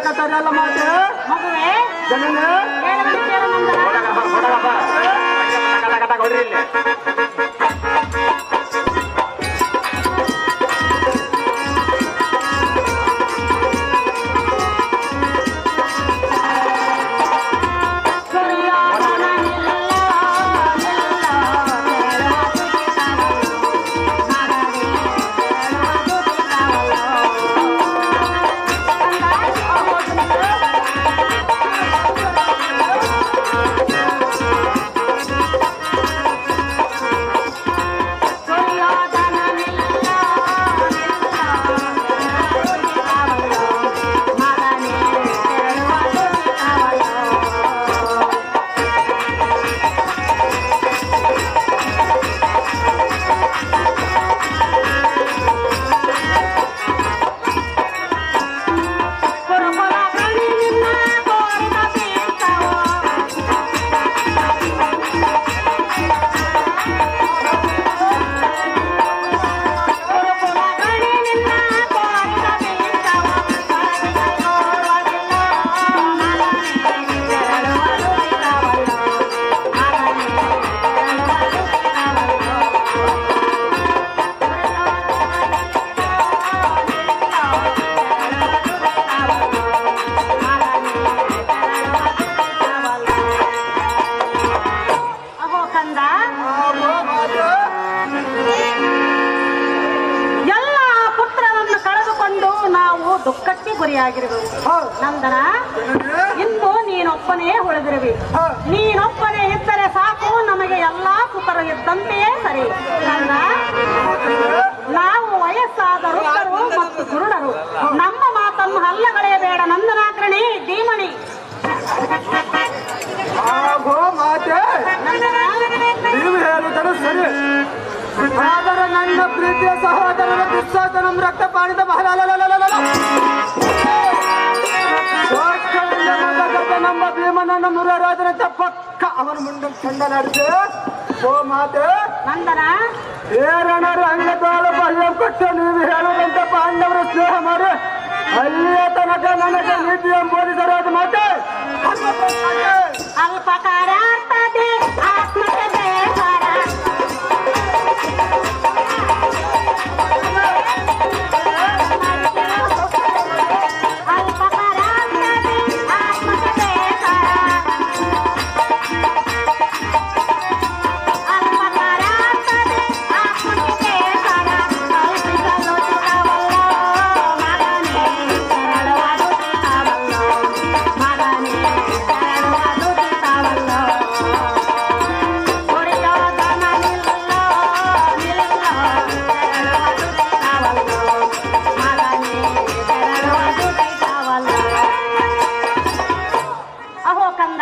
ಸರಿಯಲ್ಲ ಮಾತೆ ಮಗುವೆ ಜನನೇ ಹೇಳುವಂತೆ ಕೇಳು ನಂದನ ಹೊಡ್ರಿ ಇಲ್ಲಿ ಅಹೋ ಕಂದ ಎಲ್ಲ ಪುತ್ರರನ್ನು ಕಳೆದುಕೊಂಡು ನಾವು ದುಃಖಕ್ಕೆ ಗುರಿಯಾಗಿರುವೆವು ನಂದನ ಇನ್ನು ನೀನೊಬ್ಬನೇ ಉಳಿದಿರುವಿ ನೀನೊಬ್ಬನೇ ಇದ್ದರೆ ಸಾಕು ನಮಗೆ ಎಲ್ಲಾ ಸುಖರು ಇದ್ದಂತೆಯೇ ಸರಿ ನಂದ ನಾವು ವಯಸ್ಸಾದ ವೃದ್ಧರು ಮತ್ತು ಕುರುಡರು ನಮ್ಮ ಮಾತನ್ನು ಹಲ್ಲಗಳೆಯಬೇಡ ನಂದನಾಗ್ರಣಿ ಧೀಮಣಿ ಆಗೋ ಮಾತೆ ನಂದನ ನೀವು ಹೇಳುವುದು ಸರಿ ಆದರೆ ನನ್ನ ಪ್ರೀತಿಯ ಸಹೋದರರ ದುಸ್ಸಾದ ನಮ್ಮ ರಕ್ತ ಪಾಣಿದ ನಮ್ಮ ಭೀಮನನ್ನ ಮುರಾರಾದರಂತೆ ಪಕ್ಕ ಅವನ ಮುಂದೆ ಚಂದ ನಡೆಸಿ ಓ ಮಾತೆ ನಂದನ ಏರಣರು ಅಂಗದಾಳ ಪಲ್ಯ ಕೊಟ್ಟು ನೀವು ಹೇಳುವಂತ ಪಾಂಡವರ ಸ್ನೇಹ ಮಾಡಿ ಅಲ್ಲಿಯ ತನಕ ನನಗೆ ನೀತಿ ಎಂಬುದಿಸರಾದ ಮಾತೆ ಅಲ್ಪಕಾರಾರ್ಥದೆ ಆತ್ಮಕ ಬೇಸರ ಅಲ್ಪಕಾರಾರ್ಥದೆ ಆತ್ಮಕ ಬೇಸರ ಅಲ್ಪಕಾರಾರ್ಥದೆ ಆತ್ಮಕ ಬೇಸರ ಕಲ್ಪಿಸಲು ಚಿಕ್ಕವಲ್ಲ ಮಗನೇ ಸರಳವಾದು ಚಿಕ್ಕವಲ್ಲ ಮಗನೇ ಸರಳವಾದು ಚಿಕ್ಕವಲ್ಲ ಹೊಡೆಯೋದನ ನಿಲ್ಲ ನಿಲ್ಲ ಸರಳವಾದು ಚಿಕ್ಕವಲ್ಲ ಮಗನೇ ಸರಳವಾದು ಚಿಕ್ಕವಲ್ಲ ಅಹೋ ಕಂದ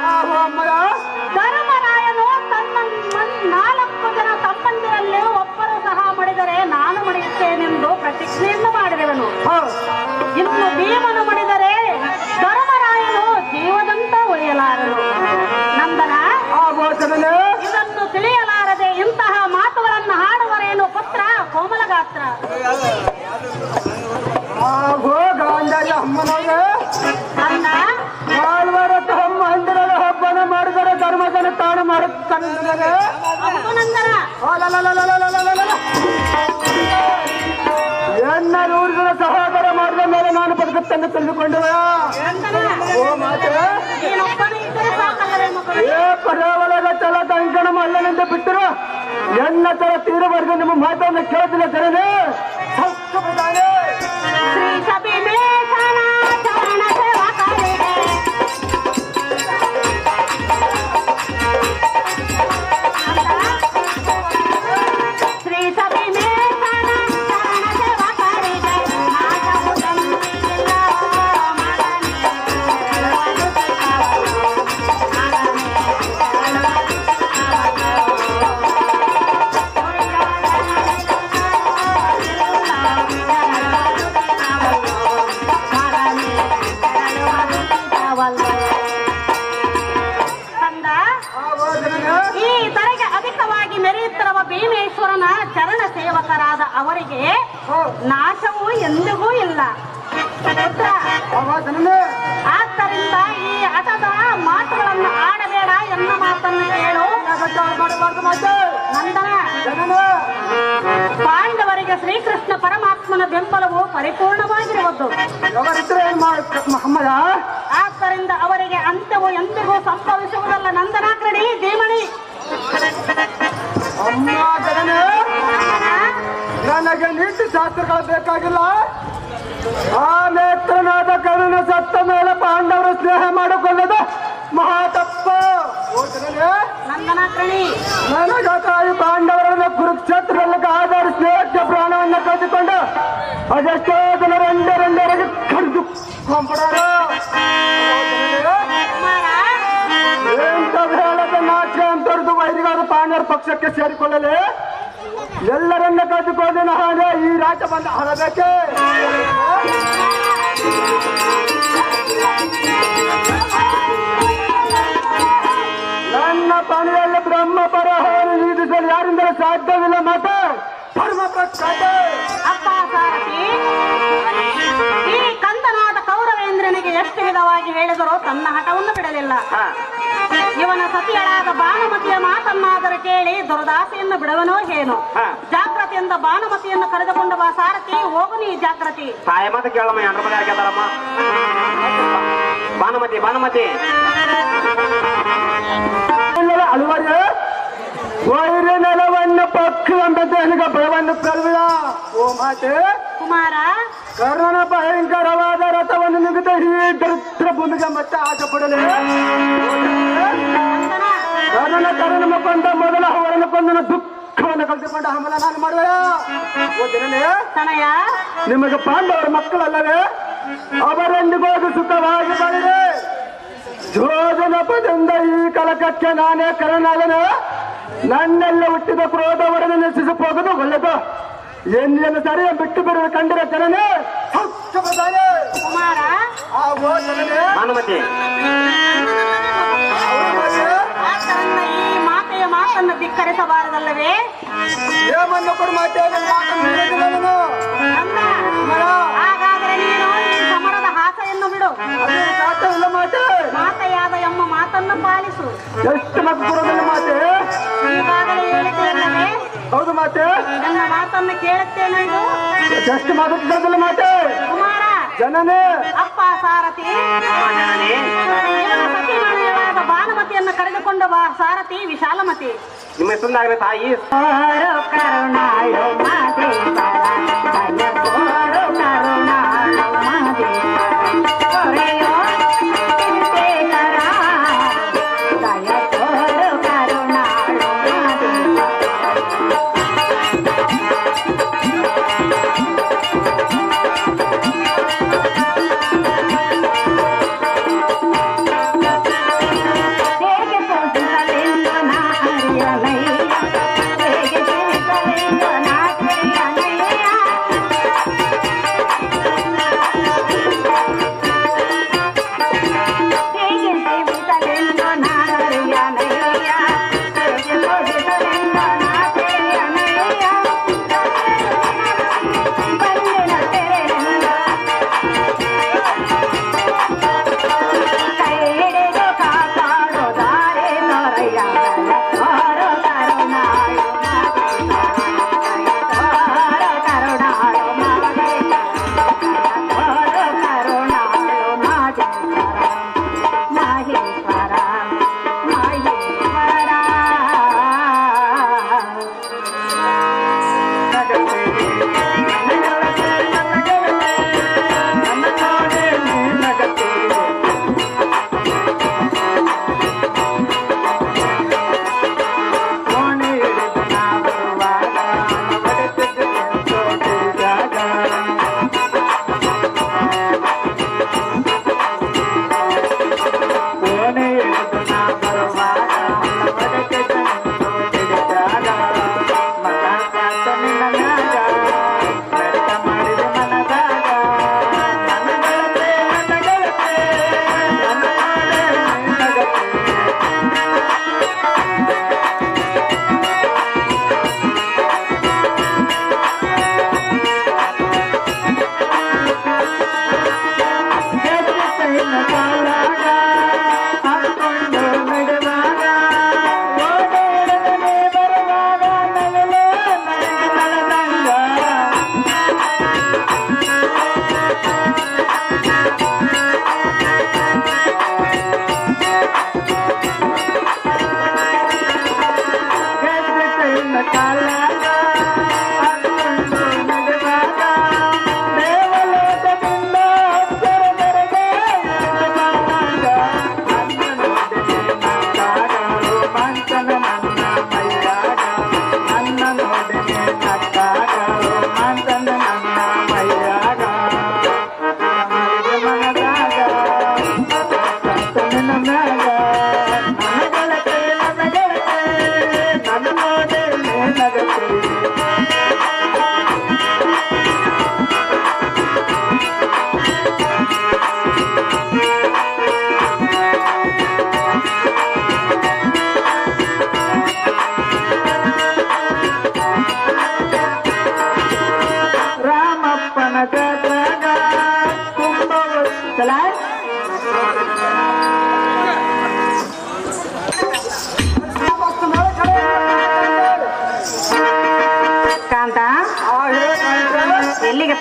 ಧರ್ಮರಾಯನು ತನ್ನ ಮನ್- ನಾಲ್ಕು ಜನ ತಮ್ಮಂದಿರಲ್ಲಿ ಒಬ್ಬರು ಸಹ ಮಡಿದರೆ ನಾನು ಮಡಿಯುತ್ತೇನೆಂದು ಪ್ರತಿಜ್ಞೆಯನ್ನು ಮಾಡಿರುವನು ಇನ್ನು ಭೀಮನು ಮಡಿದರೆ ಧರ್ಮರಾಯನು ಜೀವದಂತ ಉಳಿಯಲಾರನು ನಂದನ ಇದನ್ನು ತಿಳಿಯಲಾರದೆ ಇಂತಹ ಮಾತುಗಳನ್ನು ಹಾಡುವರೇನು ಪುತ್ರ ಕೋಮಲಗಾತ್ರ ಆಗೋ ಗಾಂಧಾರಿ ಅಮ್ಮನವ್ರೆ ಕಂದ ನಾಲ್ವರ ತಮ್ಮ ಮಂದಿರದ ಹಬ್ಬನ ಮಾಡಿದರೆ ಧರ್ಮಜನ ತಾನು ಮಾಡುತ್ತಾನೆ ಹೌದು ನಂದನ ಎನ್ನ ನೂರಿನ ಸಹೋದರ ಮಾಡಿದ ಮೇಲೆ ನಾನು ಬದುಕುತ್ತಂದು ತಿಳಿದುಕೊಂಡುವ ನಂದನ ಓ ಮಾತೆ ನೀನೊಬ್ಬನೇ ಇದ್ದರೆ ಸಾಕಲ್ಲವೇ ಮಗುವೆ ಏ ಪರವಳಗ ತಲ ಕಂಕಣ ಮಲ್ಲನೆಂದು ಬಿಟ್ಟರು ಎನ್ನ ತರ ತೀರವರೆಗೂ ನಿಮ್ಮ ಮಾತನ್ನು ಕೇಳುತ್ತಿಲ್ಲ ಸರಿನೇ ಶ್ರೀ ಸಭಿಮೇಶನ ಚರಣ ಸೇವಕರಿಗೆ ಶ್ರೀ ಸಭಿಮೇಶನ ಚರಣ ಸೇವಕರಿಗೆ ನಾಶವು ಎಂದಿಲ್ಲ ಮಗನೇ ಸರಳವಾದು ಚಿಕ್ಕವನು. ಮಗನೇ ಸರಳವಾದು ಕಂದ ಈ ತರೆಗೆ ಅಧಿಕವಾಗಿ ಮೆರೆಯುತ್ತಿರುವ ಭೀಮೇಶ್ವರನ ಚರಣ ಸೇವಕರಾದ ಅವರಿಗೆ ನಾಶವು ಎಂದಿಗೂ ಇಲ್ಲ ಪುತ್ರ, ಅವ ಜನನೇ ಆದ್ದರಿಂದ ಈ ಹಠದ ಮಾತುಗಳನ್ನು ಆಡಬೇಡ ಎನ್ನ ಮಾತನ್ನು ಕೇಳು ಮಾಡಬಾರ್ದು ಮಾತೆ ನಂದನ ಜನನೇ ಪಾಂಡವರಿಗೆ ಶ್ರೀಕೃಷ್ಣ ಪರಮಾತ್ಮನ ಬೆಂಬಲವು ಪರಿಪೂರ್ಣವಾಗಿರುವುದು ಅವರಿದ್ರೆ ಏನ್ ಮಾಡ ಮಹಮ್ಮದ ಆದ್ದರಿಂದ ಅವರಿಗೆ ಅಂತ್ಯವು ಎಂದಿಗೂ ಸಂಭವಿಸುವುದಲ್ಲ ನಂದನಾಗ್ರಡಿ ಧೀಮಣಿ ಅಮ್ಮ ಜನನೇ ನನಗೆ ನೀತಿ ಶಾಸ್ತ್ರಗಳು ಬೇಕಾಗಿಲ್ಲ ಆ ನೇತ್ರನಾದ ಕರುಣ ಸತ್ತ ಮೇಲೆ ಪಾಂಡವರು ಸ್ನೇಹ ಮಾಡಿಕೊಳ್ಳೋದು ಮಹಾ ತಪ್ಪು ಓ ಜನನೇ ನಂದನಾಗ್ರಣಿ ನನಗಾಗಿ ಪಾಂಡವರನ್ನು ಕುರುಕ್ಷೇತ್ರದಲ್ಲಿ ಆಧಾರ ಸ್ನೇಹಕ್ಕೆ ಪ್ರಾಣವನ್ನು ಕಳೆದುಕೊಂಡು ಅದೆಷ್ಟೋ ಜನರೆಂದರೆಂದರಿಗೆ ಕರೆದು ಕೊಂಬಿಡೋರು ಕುಮಾರ ಎಂತ ಹೇಳದ ನಾಟ್ಯ ಅಂತರ್ದು ವೈರಿಗಾರು ಪಾಂಡವರ ಪಕ್ಷಕ್ಕೆ ಸೇರಿಕೊಳ್ಳಲಿ ಎಲ್ಲರನ್ನ ಕಳೆದುಕೊಂಡು ನಾನೇ ಈ ರಾಜ್ಯ ಬಂದ ಹರಬೇಕೆ ನನ್ನ ಪಣಿಯಲ್ಲಿ ಬ್ರಹ್ಮ ಪರಹವನ್ನು ನೀಡಿಸಲು ಯಾರಿಂದಲೂ ಸಾಧ್ಯವಿಲ್ಲ ಮಾತೆ ಧರ್ಮ ಪ್ರಖ್ಯಾತ ಅಪ್ಪ ಸಾರಥಿ ಈ ಕಂದನಾದ ಕೌರವೇಂದ್ರನಿಗೆ ಎಷ್ಟು ವಿಧವಾಗಿ ಹೇಳಿದರೋ ತನ್ನ ಹಠವನ್ನು ಬಿಡಲಿಲ್ಲ ಇವನ ಸತಿಯಳಾದ ಭಾನುಮತಿಯ ಮಾತನ್ನಾದರೂ ಕೇಳಿ ದುರ್ದಾಸೆಯನ್ನು ಬಿಡುವನೋ ಏನು ಜಾಗ್ರತೆಯಿಂದ ಭಾನುಮತಿಯನ್ನು ಕರೆದುಕೊಂಡು ಬಾ ಸಾರಥಿ ಹೋಗು ನೀ ಜಾಗೃತಿ ತಾಯಿ ಮಾತು ಕೇಳಮ್ಮ ಎಂಟ್ರ ಮನೆ ಹಾಕ್ಯಾತಾರಮ್ಮ ಭಾನುಮತಿ ಭಾನುಮತಿ ಅಳುವರೆ ವೈರಿ ನೆಲವನ್ನು ಪಕ್ಷವಂತೆ ನನಗೆ ಭಯವನ್ನು ಕಲ್ವಿದ ಓ ಮಾತೆ ಕುಮಾರ ಕರ್ಣನ ಭಯಂಕರವಾದ ರಥವನ್ನು ನಿಗದ ಈ ದರಿದ್ರ ಭೂಮಿಗೆ ಮತ್ತೆ ಆಟ ಪಡಲಿ ನಂದನ ಕರ್ಣನ ಕರ್ಣನ ಕೊಂದ ಮೊದಲ ಅವರನ್ನು ಕೊಂದನ ದುಃಖವನ್ನು ಕಳೆದುಕೊಂಡ ಹಮಲ ನಾನು ಮಾಡುವೆ ಓ ಜನನೇ ತನಯ ನಿಮಗೆ ಪಾಂಡವರ ಮಕ್ಕಳಲ್ಲವೇ ಅವರೊಂದಿಗೋದು ಸುಖವಾಗಿ ಬಳಿದೆ ಜೋಜನ ಪದಿಂದ ಈ ಕಲಕಕ್ಕೆ ನಾನೇ ಕರಣಾಗನ ನನ್ನೆಲ್ಲ ಹುಟ್ಟಿದ ಕ್ರೋಧವರನ್ನು ನಶಿಸಿ ಹೋಗೋದು ಒಳ್ಳೆದು ಎನ್ನೇನು ಸರಿಯ ಬಿಟ್ಟು ಬಿಡುವ ಕಂಡಿರ ಜನನೇ ಸೌಖ್ಯಪದಾನೆ. ಕುಮಾರ ಆ ಓ ಜನನೇ ಭಾನುಮತಿ ಆದ್ದರಿಂದ ಈ ಮಾತೆಯ ಮಾತನ್ನು ಧಿಕ್ಕರಿಸಬಾರದಲ್ಲವೇ ಏಮನ್ನು ಕೊಡು ಮಾತೆ ನನ್ನ ಮಾತನ್ನು ಮೀರಿದ ನಾನು. ನಂದ ಮರ, ಹಾಗಾದರೆ ನೀನು ಈ ಸಮರದ ಹಾಸೆಯನ್ನು ಬಿಡು ಅದೇನು ಸಾಧ್ಯ ಇಲ್ಲ ಮಾತೆ ಮಾತೆಯಾದ ಎಂಬ ಮಾತನ್ನು ಪಾಲಿಸು ಎಷ್ಟು ಮಕ್ಕಳು ಕೊಡೋದಿಲ್ಲ ಮಾತೆ ಈಗಾಗಲೇ ಹೇಳಿದ್ದೇನಲ್ಲವೇ ಹೌದು ಮಾತೆ ನನ್ನ ಮಾತನ್ನು ಕೇಳುತ್ತೇನೆಂದು ಎಷ್ಟು ಮಾತಾಡ್ತಿಲ್ಲ ಮಾತೆ ಕುಮಾರ ಜನನೇ ಅಪ್ಪ ಸಾರಥಿ ಅಮ್ಮ ಜನನಿ ಇವನ ಸತಿಮಣಿಯರಾದ ಭಾನುಮತಿಯನ್ನು ಕರೆದುಕೊಂಡು ಬಾ ಸಾರಥಿ ವಿಶಾಲಮತಿ ನಿಮ್ಮ ಹೆಸರಿನಾಗಲಿ ತಾಯಿ ಕರುಣಾಳು ಹೇಗೆ ತೋರಿಸಲೆಂದು ನಾ ಅರಿಯಲಯ್ಯ ಹೇಗೆ ತಿಳಿಸಲೆಂದು ನಾ ತಿಳಿಯಲಯ್ಯ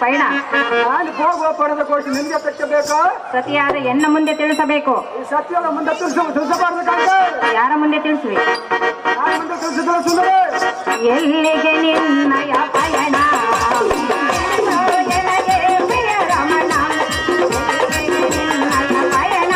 ಪಯಣ ನಾನು ಹೋಗುವ ಪಣದ ಕೋಶ ನಿನ್ಗೆ ತಕ್ಕಬೇಕು ಸತಿಯಾದ ಎನ್ನ ಮುಂದೆ ತಿಳಿಸಬೇಕು ಈ ಸತ್ಯದ ಮುಂದೆ ತಿಳಿಸ ತಿಳಿಸಬಾರದು ಕಾಂತೆ ಯಾರ ಮುಂದೆ ತಿಳಿಸುವೆ ನಾನು ಮುಂದೆ ತಿಳಿಸಿದ್ರೆ ಸುಂದರ ಎಲ್ಲಿಗೆ ನಿನ್ನಯ ಪಯಣ ಎನಗೆ ಪ್ರಿಯ ರಮಣ ಎಲ್ಲಿಗೆ ನಿನ್ನಯ ಪಯಣ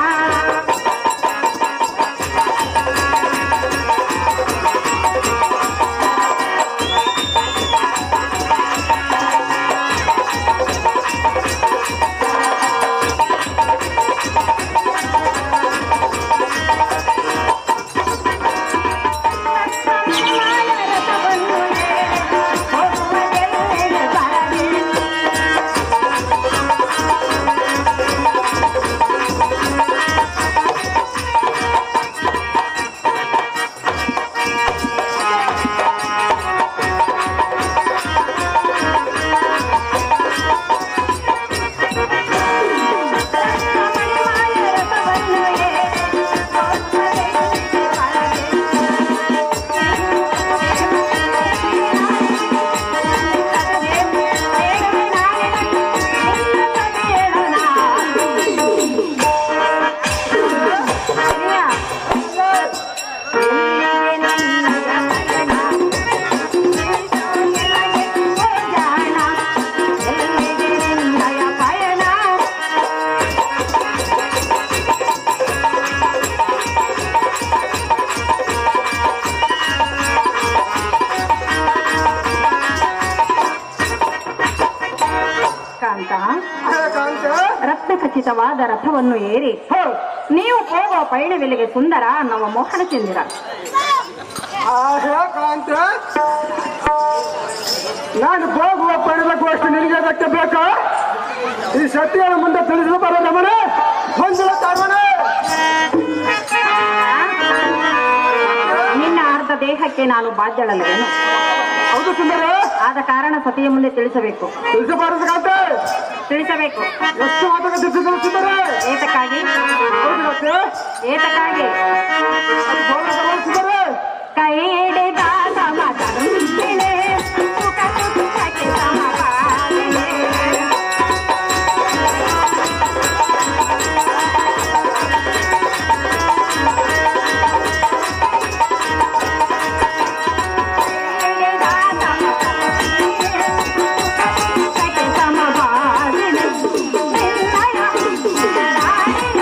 ಕಾಂತ ಕಾಂತೆ ರಕ್ತ ಖಚಿತವಾದ ರಥವನ್ನು ಏರಿ ಹೋ ನೀವು ಹೋಗುವ ಪಯಣವೆಲೆಗೆ ಸುಂದರ ನಮ್ಮ ಮೋಹನ ಚಂದಿರ ಆಹೇ ಕಾಂತೆ ನಾನು ಹೋಗುವ ಪಣದ ಕೋಶ ನಿನಗೆ ತಕ್ಕಬೇಕು ಈ ಸತ್ಯದ ಮುಂದೆ ತಿಳಿಸಬಾರದು ರಮಣ ಮಂಜುಳ ತರುಣ ನಿನ್ನ ಅರ್ಧ ದೇಹಕ್ಕೆ ನಾನು ಬಾಧ್ಯಳಲ್ವೇನು ಹೌದು ಸುಂದರ ಆದ ಕಾರಣ ಸತಿಯ ಮುಂದೆ ತಿಳಿಸಬೇಕು ತಿಳಿಸಬಾರದು ಕಾಂತೆ ತಿಳಿಸಬೇಕು ಎಷ್ಟು ಮಾತುಕ ತಿಳಿಸಿದ್ರು ಸುಂದರ ಏತಕ್ಕಾಗಿ ಹೌದು ಕಾಂತೆ ಏತಕ್ಕಾಗಿ ಅದು ಹೋಗಲ್ಲ ಸುಂದರ ಕೈ ಹಿಡಿದ ಸಮತರುಣಿಳೆ, ಸುಖ ಸುಖಕ್ಕೆ ಸಮಪಾಲಿಳೆ. ಹಿಡಿದ ಸಮತರುಣಿಳೆ, ಸುಖ ಸುಖಕ್ಕೆ ಸಮಪಾಲಿಳೆ. ನಿನ್ನಯ ದಾರಿಯ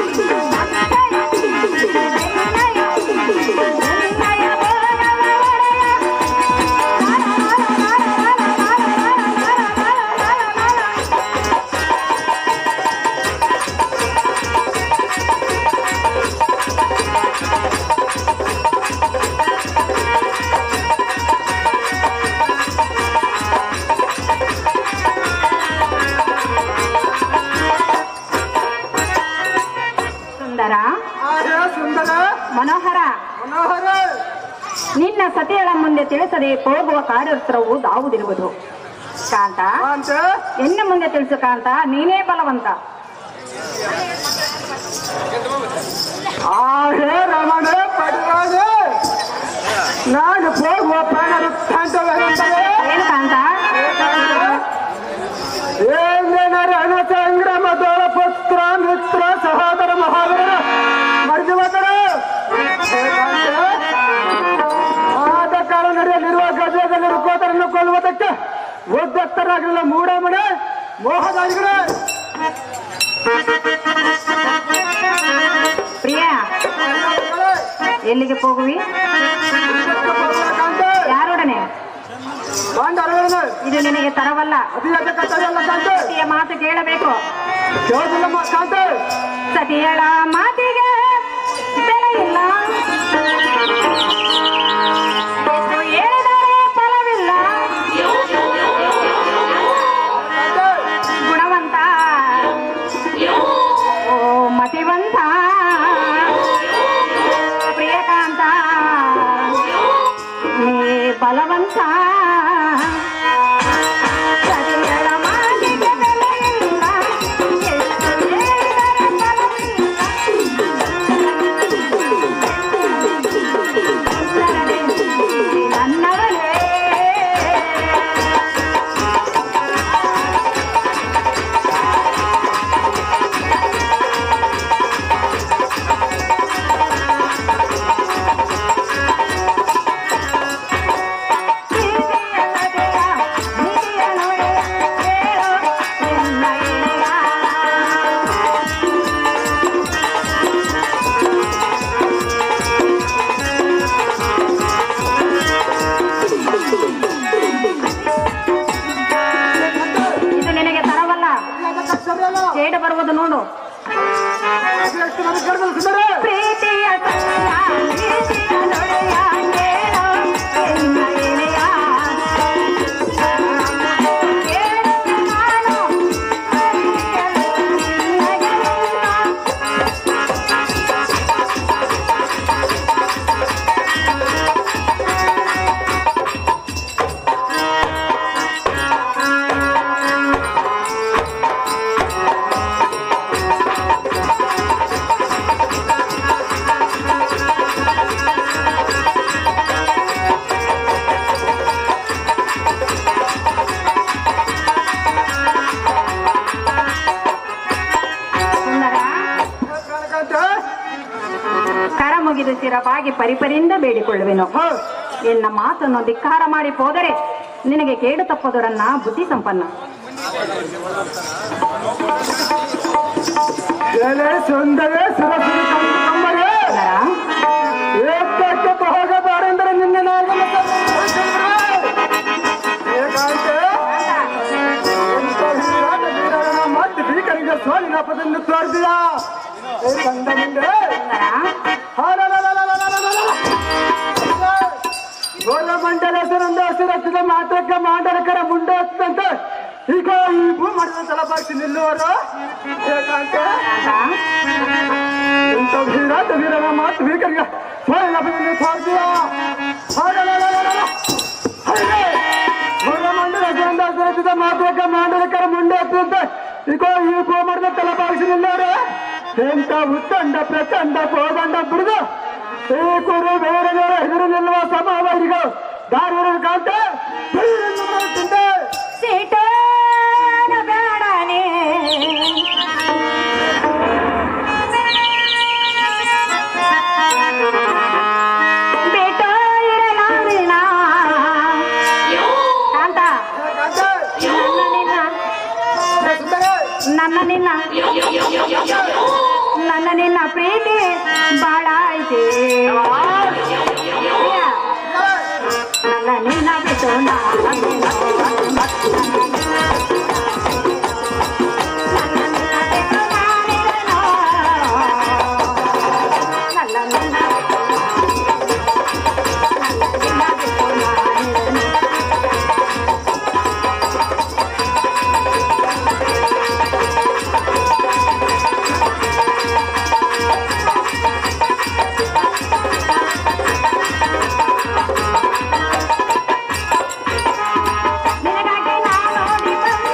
ಸುಂದರ ಆಹೇ ಸುಂದರ ಮನೋಹರ ಮನೋಹರ ನಿನ್ನ ಸತಿಯಳ ಮುಂದೆ ತಿಳಿಸದೆ ಹೋಗುವ ಕಾರ್ಯೋತ್ತರವು ದಾವುದಿರುವುದು ಕಾಂತ ಕಾಂತೆ ಎನ್ನ ಮುಂದೆ ತಿಳಿಸು ಕಾಂತ ನೀನೇ ಬಲವಂತ ಆಹೇ ರಮಣ ಪಡಿವಾದ ನಾನು ಹೋಗುವ ಪ್ರಾಣ ವೃತ್ತಾಂತವೇನೆಂದರೆ ಏನು ಕಾಂತ ಏನೇನ ರಣ ಸಂಗ್ರಾಮದೊಳ ಪುತ್ರ ಮಿತ್ರ ಸಹೋದರ ಮಹಾವೀರ ಮರ್ಜುವದರ ಆದ ಕಾಲ ನಡೆಯಲಿರುವ ಗಜದಲ್ಲಿ ರುಕೋದರನ್ನು ಕೊಲ್ಲುವುದಕ್ಕೆ ಉದ್ದತ್ತರಾಗಲಿಲ್ಲ ಮೂಡಮಣೆ ಮೋಹದಾರಿಗಳೇ ಪ್ರಿಯ ಎಲ್ಲಿಗೆ ಹೋಗುವಿ ಕಾಂತೆ ಯಾರೊಡನೆ ಬಾಂಡ ಅರವರನೆ ಇದು ನಿನಗೆ ತರವಲ್ಲ ಅತಿಯಾದ ಕರ್ತವ್ಯ ಕಾಂತೆ ಸತಿಯ ಮಾತು ಕೇಳಬೇಕು ಕೇಳಿಲ್ಲಮ್ಮ ಕಾಂತೆ ಸತಿಯಳ ಮಾತಿಗೆ ಬೆಲೆ ಇಲ್ಲ ಎಷ್ಟು ಹೇಳಿದರೆ ಫಲವಿಲ್ಲ ಕಾಂತೆ ಗುಣವಂತ ಓ ಮತಿವಂತ ಪ್ರಿಯಕಾಂತ ನೀ ಬಲವಂತ ಸತಿಯಳ ಮಾತಿಗೆ ಬೆಲೆ ಇಲ್ಲ ಎಷ್ಟು ಹೇಳಿದರೆ ಫಲವಿಲ್ಲ ಜೇಡ ಬರುವುದು ನೋಡು ಎಷ್ಟು ನನಗೆ ಕರೆದಲ್ಲ ಸುಂದರ ಪ್ರೀತಿಯ ಕಥೆಯ, ಪ್ರೀತಿಯ ನುಡಿಯ ಕೇಳು, ಎನ್ನ ಎಳೆಯ. ಕೇಳು ನಾನು, ಅರಿಯಲು ನಿನಗೆ ನಿನ್ನ ಸುಂದರ ಕನಕಾಂತ ಕರ ಮುಗಿದು ಚಿರವಾಗಿ ಪರಿಪರಿಂದ ಬೇಡಿಕೊಳ್ಳುವೆನು ಹೌದು ಎನ್ನ ಮಾತನ್ನು ಧಿಕ್ಕಾರ ಮಾಡಿ ಹೋದರೆ ನಿನಗೆ ಕೇಡು ತಪ್ಪದರನ್ನ ಬುದ್ಧಿ ಸಂಪನ್ನ ಏನೇ ಸುಂದರೇ ಸುರಸುರಿ ಕಂದು ಕಮ್ಮರೇ ಸುಂದರ ಏಕಕ್ಕೆ ಹೋಗಬಾರೆಂದರೆ ನಿನ್ನ ನಾನು ಮತ್ತೆ ಭೀಕರಿಗೆ ಸೋಲಿನ ಪದನ್ನು ತೋರಿಸಿದ ಏ ಕಂದ ಮುಂದೆ ಗೋಲ ಮಂಡಲ ಹೆಸರೊಂದು ಹೆಸರತ್ತಿದ ಮಾತ್ರಕ್ಕೆ ಮಾಂಡಲಕರ ಮುಂಡೆ ಹತ್ತಂತೆ ಈಗ ಈ ಭೂ ಮಾಡಿದ ತಲಪಾಕಿ ನಿಲ್ಲುವರು ಏಕಾಂತ ಇಂಥ ವೀರಾಟ ವೀರನ ಮಾತು ಭೀಕರಿಗೆ ಸೋಲಿನ ಪದನ್ನು ತೋರಿಸಿದ ಗೋಲ ಮಂಡಲ ಹೆಸರೊಂದು ಹೆಸರತ್ತಿದ ಮಾತ್ರಕ್ಕೆ ಮಾಂಡಲಕರ ಮುಂಡೆ ಹತ್ತಂತೆ ಈಗ ಈ ಭೂ ಮಾಡಿದ ತಲಪಾಕಿ ನಿಲ್ಲುವರು ಎಂತ ಉತ್ತಂಡ ಪ್ರಚಂಡ ಕೋದಂಡ ಬಿಡುದು ಈ ಕುರು ಬೇರೆ ಬೇರೆ ಎದುರು ನಿಲ್ಲುವ ಸಮವೈರಿಗಳು ದಾರಿ ಕಾಂತ ಸಿಟೋನ ಬೇಡನೆ ಬಿಟ್ಟು ಇರಲಾರಿನ ಕಾಂತ ನನ್ನ ನಿನ್ನ ನನ್ನ ನಿನ್ನ ಪ್ರೀತಿ ಬಾಳ ಐತೆ ನನ್ನ ನಿನ್ನ ಬಿಟ್ಟು ನಾನು ನಿನಗಾಗಿ ನಾನು ಓಡಿ ಬಂದೆ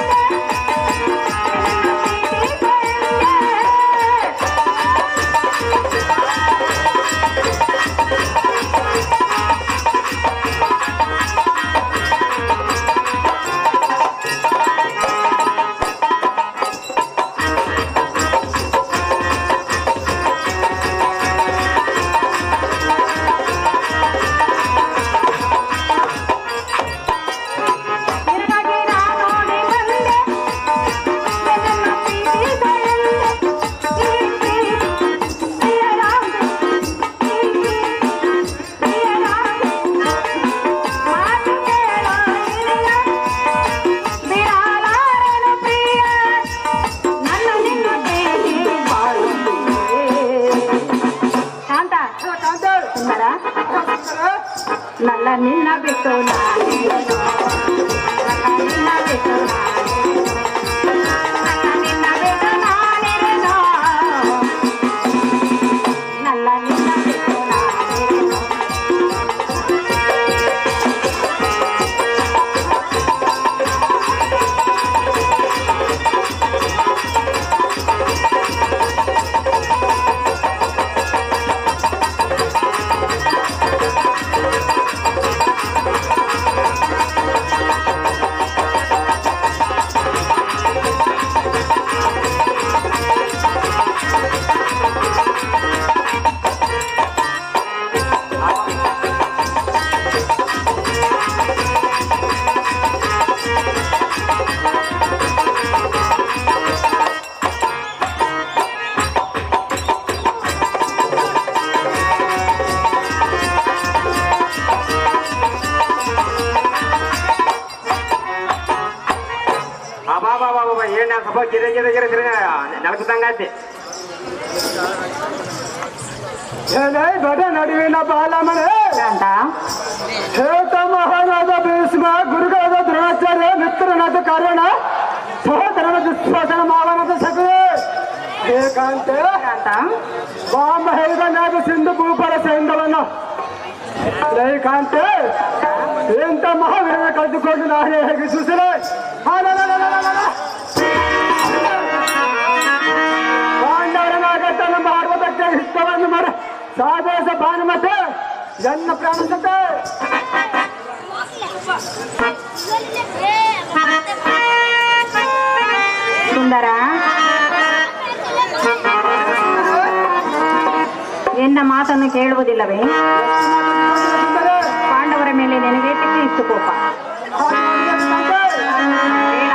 ಅಬಾ ಬಾ ಬಾ ಬಾ ಏನ್ ನಾನ್ ಸ್ವಲ್ಪ ಗಿರಿ ಗಿರಿ ಗಿರಿ ಗಿರಿ ನೆಲಕದಂಗಾಯ್ತಿ ಏನೇ ಬಡ ನಡುವಿನ ಬಾಲಮನೆ ಅಂತ ಹೇತ ಮಹಾನಾದ ಭೀಷ್ಮ ಗುರುಗಳಾದ ದ್ರೋಣಾಚಾರ್ಯ ಮಿತ್ರನಾದ ಕಾರಣ ಸಹೋದರನ ದುಶ್ವಾಸನ ಮಾವನದ ಸಭೆ ಏಕಾಂತೆ ಅಂತ ಬಾಂಬ ಹೇಳಿದನಾದ ಸಿಂಧು ಭೂಪರ ಸೈಂಧವನ್ನು ಏಕಾಂತೆ ಎಂತ ಮಹಾವೀರನ ಕಳೆದುಕೊಂಡು ನಾನೇ ಹೇಗೆ ಸುಸಲೆ ಪಾಂಡವರನಾಗತ್ತನ ಮಾಡುವುದಕ್ಕೆ ಹಿತವನ್ನು ಮಾಡ ಸಾದೇಶ ಭಾನುಮತೆ ಜನ್ಮ ಪ್ರಾಣಿಸುತ್ತೆ ಸುಂದರ ಎನ್ನ ಮಾತನ್ನು ಕೇಳುವುದಿಲ್ಲವೇ ಪಾಂಡವರ ಮೇಲೆ ನಿನಗೇತಕ್ಕೆ ಇಷ್ಟು ಕೋಪ ಬೇಡ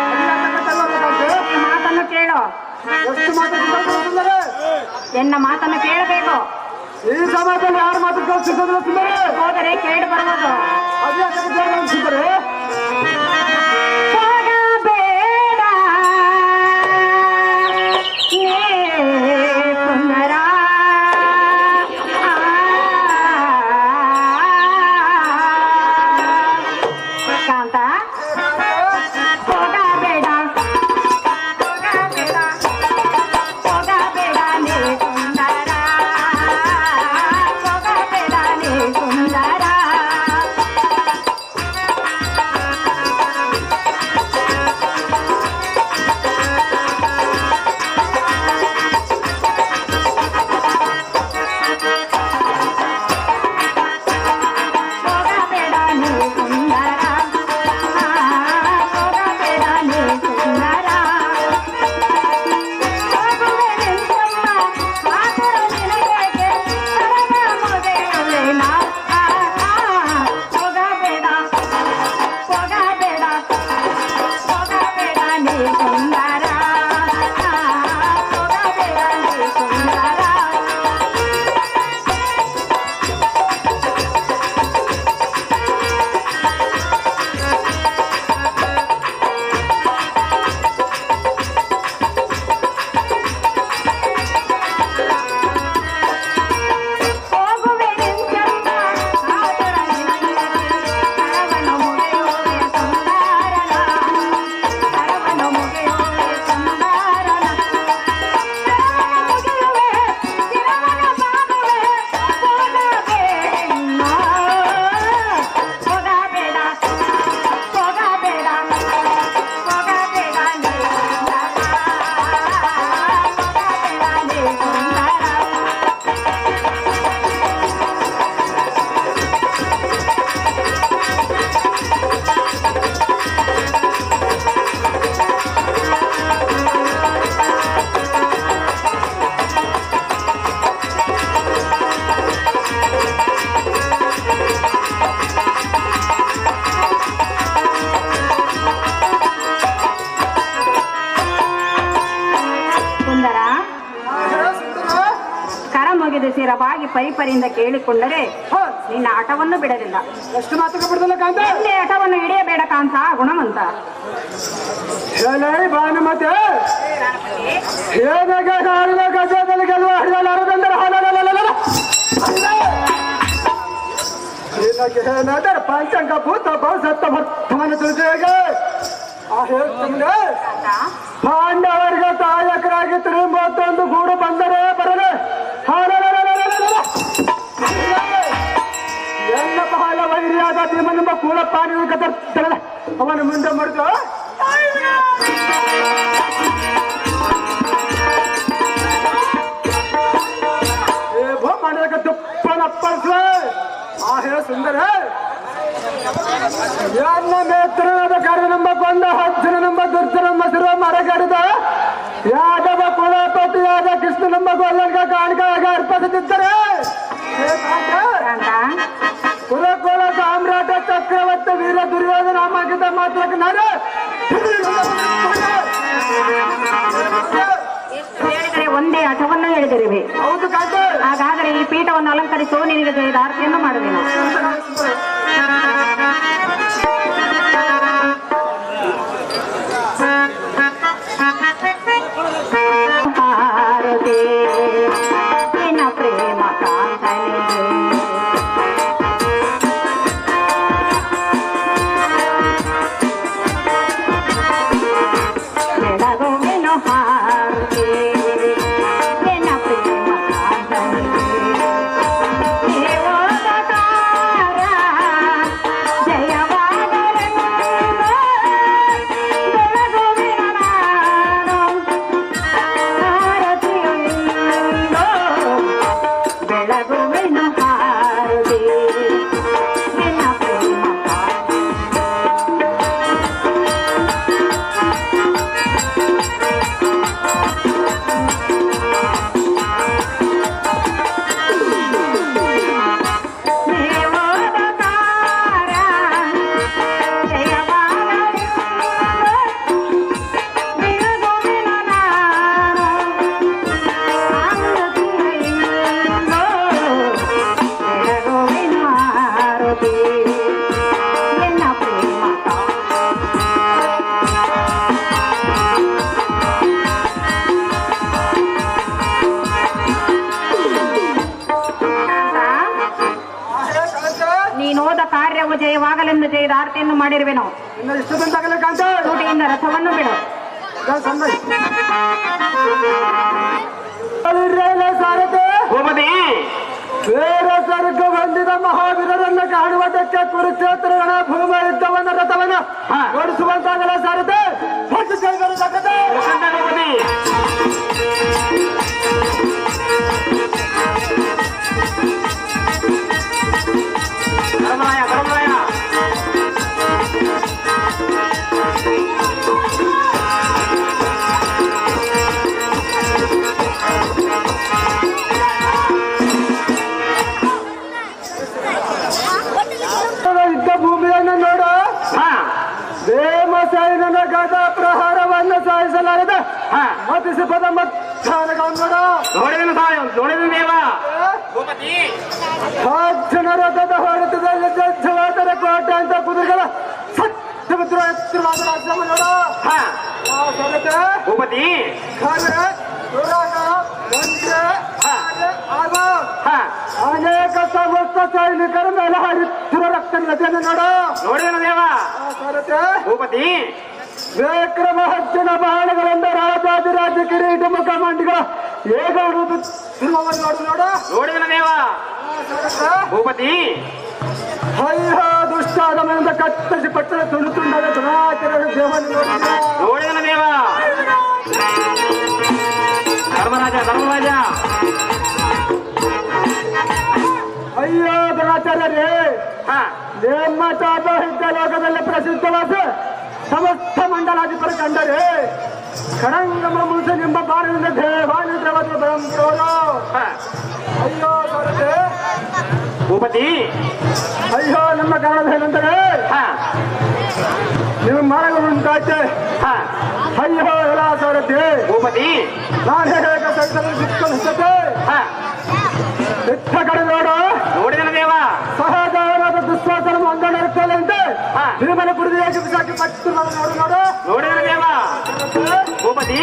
ಈ ಮಾತನ್ನು ಕೇಳು ಎಷ್ಟು ಮಾತಾಡ್ತಿದ್ದಾರೆ ಸುಂದರ? ಎನ್ನ ಮಾತನ್ನು ಕೇಳಬೇಕು ಈ ಸಮಾಜದಲ್ಲಿ ಯಾರು ಮಾತು ಕಲಿಸಿದ್ರು ಸುಂದರ ಹೋದರೆ ಕೇಳಿ ಬರುವುದು ಅದ್ಯಾಕೆ ಬೇಡ ಅನ್ಸಿದ್ದಾರೆ ಹೋಗಬೇಡ ಏ ಸುಂದರ ಕಾಂತ ಹೋಗಬೇಡ ಹೋಗಬೇಡ ಹೋಗಬೇಡ ನೀ ಸುಂದರ ಹೋಗಬೇಡ ನೀ ಸುಂದರ ಹೋಗಬೇಡ ನೀ ಸುಂದರ ಹೋಗಬೇಡ ನೀ ಸುಂದರ ಹೋಗುವೆ ನಿಂತಮ್ಮ ಮಾತುರ ನಿನಗೆ ಸರಳ ಮುದೆಯುವೆನ ಹೋಗಬೇಡ ಹೋಗಬೇಡ ಹೋಗಬೇಡ ನೀ ಸುಂದರ ಹೋಗಬೇಡ ನೀ ಸುಂದರ ಹೋಗುವೆ ನಿಂತಮ್ಮ ಆತುರ ನಿನಗೆ ಕರವನ ಮುಗಿಯುವೆ ಸುಂದರನ ಕರವನ ಮುಗಿಯುವೆ ಸುಂದರನ ಕರವನ ಮುಗಿಯುವೆ ಶಿರವನ ಬಾಗುವೆ ಹೋಗಬೇಡ ಹೋಗಬೇಡ ಹೋಗಬೇಡ ಹೋಗಬೇಡ ನೀ ಹೋಗಬೇಡ ನೀ ಸುಂದರ ಸುಂದರ ಕರ ಮುಗಿದು ಸಿರವಾಗಿ ಪರಿಪರಿಂದ ಕೇಳಿಕೊಂಡರೆ ನಿನ್ನ ಆಟವನ್ನು ಬಿಡಲಿಲ್ಲ ಎಷ್ಟು ಮಾತುಕ ಬಿಡ್ದಲ್ಲ ಕಾಂತ ಎಲ್ಲಿ ಆಟವನ್ನು ಹಿಡಿಯಬೇಡ ಕಾಂತ ಗುಣವಂತ ಹೇಳೇ ಭಾನುಮತೆ ಏನಾಗ ಹಾಡಿದ ಗಜದಲ್ಲಿ ಗೆಲ್ಲುವ ಹಿಡಿದಲ್ಲ ಅರದಂದರೆ ಹಾಡಲ್ಲ ನಿನಗೆ ಏನಾದರೆ ಪಂಚಾಂಗ ಭೂತ ಭವಿಷ್ಯತ್ತ ವರ್ತಮಾನ ತಿಳಿಸಿಗೆ ಆ ಹೇಳ್ತಂದ್ರೆ ಪಾಂಡವರಿಗೆ ತಾಯಕರಾಗಿ ತಿರುಮತ್ತೊಂದು ಗೂಡು ಬಂದರೆ ಬರದೆ ಎಲ್ಲ ಬಹಳ ವೈರಿಯಾದ ಭೀಮನೆಂಬ ಕೂಡ ಪಾನಿ ಕತ್ತರ್ತಾನೆ ಅವನ ಮುಂದೆ ಮಾಡಿದ್ರು ಏ ಭೂಮಂಡಲಕ್ಕೆ ತುಪ್ಪನ ಅಪ್ಪಳಿಸುವ ಆ ಹೇ ಸುಂದರ ಯಾರನ್ನ ನೇತ್ರನಾದ ಕರ್ಣನೆಂಬ ಕೊಂದ ಹಜ್ಜನೆಂಬ ದುರ್ಜನೆಂಬ ಸಿರುವ ಮರಗಡಿದ ಯಾದವ ಕುಲಪತಿಯಾದ ಕೃಷ್ಣನೆಂಬ ಗೊಲ್ಲನ್ಗ ಕಾಣಿಕೆಯಾಗಿ ಅರ್ಪಿಸುತ್ತಿದ್ದರೆ ಹೇ ಕಾಂತ, ಕಾಂತ ಕುಲಕುಲ ಸಾಮ್ರಾಟ ಚಕ್ರವರ್ತಿ ವೀರ ದುರ್ಯೋಧನ ಮಾಗಿದ ಮಾತ್ರಕ್ಕೆ ನಾನು ಎಷ್ಟು ಹೇಳಿದರೆ ಒಂದೇ ಆಟವನ್ನು ಹೇಳಿದಿರುವೆ ಹೌದು ಕಾಂತ ಹಾಗಾದರೆ ಈ ಪೀಠವನ್ನು ಅಲಂಕರಿಸು ನಿನಗೆ ಜಯದಾರ್ತಿಯನ್ನು ಮಾಡುವೆನು ಸುಂದರ ಮಂತ್ರಗಳಿಂದ ಜೈದ ಆರತಿಯನ್ನು ಮಾಡಿರುವೆನು ಇನ್ನು ಇಷ್ಟು ಬಂದಾಗಲೇ ಕಾಂತ ಕೋಟೆಯಿಂದ ರಥವನ್ನು ಬಿಡು ಸಾರಥಿ ಭೂಪತಿ ಬೇರೆ ಸ್ವರ್ಗ ಹೊಂದಿದ ಮಹಾವೀರರನ್ನ ಕಾಣುವುದಕ್ಕೆ ಕುರುಕ್ಷೇತ್ರಗಳ ಭೂಮ ಯುದ್ಧವನ್ನ ರಥವನ್ನ ಹಾ. ಓಡಿಸುವಂತಾಗಲ್ಲ ಸಾರಥಿ ಹೊಟ್ಟು ಕೈಗಳು ತಕ್ಕದೆ. ಪ್ರಸನ್ನ ಭೂಪತಿ ಧರ್ಮರಾಯ ಧರ್ಮರಾಯ ಯುದ್ಧ ಭೂಮಿಯನ್ನು ನೋಡು ಹಾ ಭೀಮಸೇನನ ಗದ ಪ್ರಹಾರವನ್ನು ಸಾಯಿಸಲಾರದೆ ಹಾ ಮತಿಸಿಪದ ಮಧ್ಯಾಹ್ನಗಳನ್ನು ನೋಡು ನೋಡಿದನು ಸಾಯ ನೋಡಿದನು ದೇವ ಭೂಪತಿ ಸಾಕ್ಷಣ ರಥದ ಹೊಡೆತದಲ್ಲಿ ಜಜ್ಜವಾದರ ಕೋಟೆ ಅಂತ ಕುದುರೆಗಳ ಸತ್ಯಮಿತ್ರ ಎತ್ತರವಾದ ರಾಜ್ಯವನ್ನು ನೋಡು ಹಾ ಆ ಸಾರಥಿ ಭೂಪತಿ ಖರೆ, ತುರಗ, ಗಂಗೆ, ಆನೆ, ಆಗ ಹಾ ಅನೇಕ ಸಮಸ್ತ ಸೈನಿಕರ ಮೇಲೆ ಹರಿತ್ತಿರುವ ರಕ್ತ ನದಿಯನ್ನು ನೋಡು ನೋಡಿದನು ದೇವ ಆ ಸಾರಥಿ ಭೂಪತಿ ವಿಕ್ರಮ ಹಜ್ಜನ ಬಾಣಗಳಿಂದ ರಾಜಾದಿರಾಜ ಕಿರೀಟ ಮುಖಮಂಡಿಗಳ ಏಕ ತಿರುವನ್ನು ನೋಡು ನೋಡು ನೋಡಿದನು ದೇವ ಆ ಸಾರಥಿ ಭೂಪತಿ ಹೈಹ ದುಷ್ಟಾದಮನಿಂದ ಕತ್ತರಿಸಿ ಪಟ್ಟಣ ತುಂಡು ತುಂಡಾದ ದುರಾಚರ ದೇವವನ್ನು ನೋಡಿದ ನೋಡಿದನು ದೇವ ಧರ್ಮರಾಜ ಧರ್ಮರಾಜ ಅಯ್ಯೋ ದುರಾಚಾರ್ಯರೇ ಹಾ ನಿಮ್ಮ ಚಾಪಹಿದ್ದ ಲೋಕದಲ್ಲಿ ಪ್ರಸಿದ್ಧವಾದ ಸಮಸ್ತ ಮಂಡಲಾಧಿಪರ ಕಂಡರೆ ಕರಂಗಮ ಮುಸ ನಿಮ್ಮ ಬಾರದಿಂದ ದೇವಾನಿದ್ರವಾದ ಬ್ರಹ್ಮರೋರು ಹಾ ಅಯ್ಯೋ ಸಾರಥಿ ಭೂಪತಿ ಅಯ್ಯೋ ನಮ್ಮ ಕಾರಣದ ಏನಂದರೆ ಹಾ ನೀವು ಮರಗಳು ಉಂಟಾಯ್ತೆ ಹಾ ಅಯ್ಯೋ ಎಲ್ಲ ಸಾರಥಿ ಭೂಪತಿ ನಾನು ಹೇಗೆ ಸೈತಲ್ಲಿ ಸಿಕ್ಕಲಿಸುತ್ತೆ ಹಾ ಇತ್ತ ಕಡೆ ನೋಡು ನೋಡಿದನು ದೇವ ಸಹಜವಾದ ದುಶ್ವಾಸನ ಮಂಗನ ಇರ್ತದೆ ಅಂತೆ ಹಾ. ಭೀಮನ ಕುಡಿದಾಗಿ ಬಿಸಾಕಿ ಪಟ್ಟು ನೋಡು ನೋಡು ನೋಡು ನೋಡಿದನು ದೇವ ಭೂಪತಿ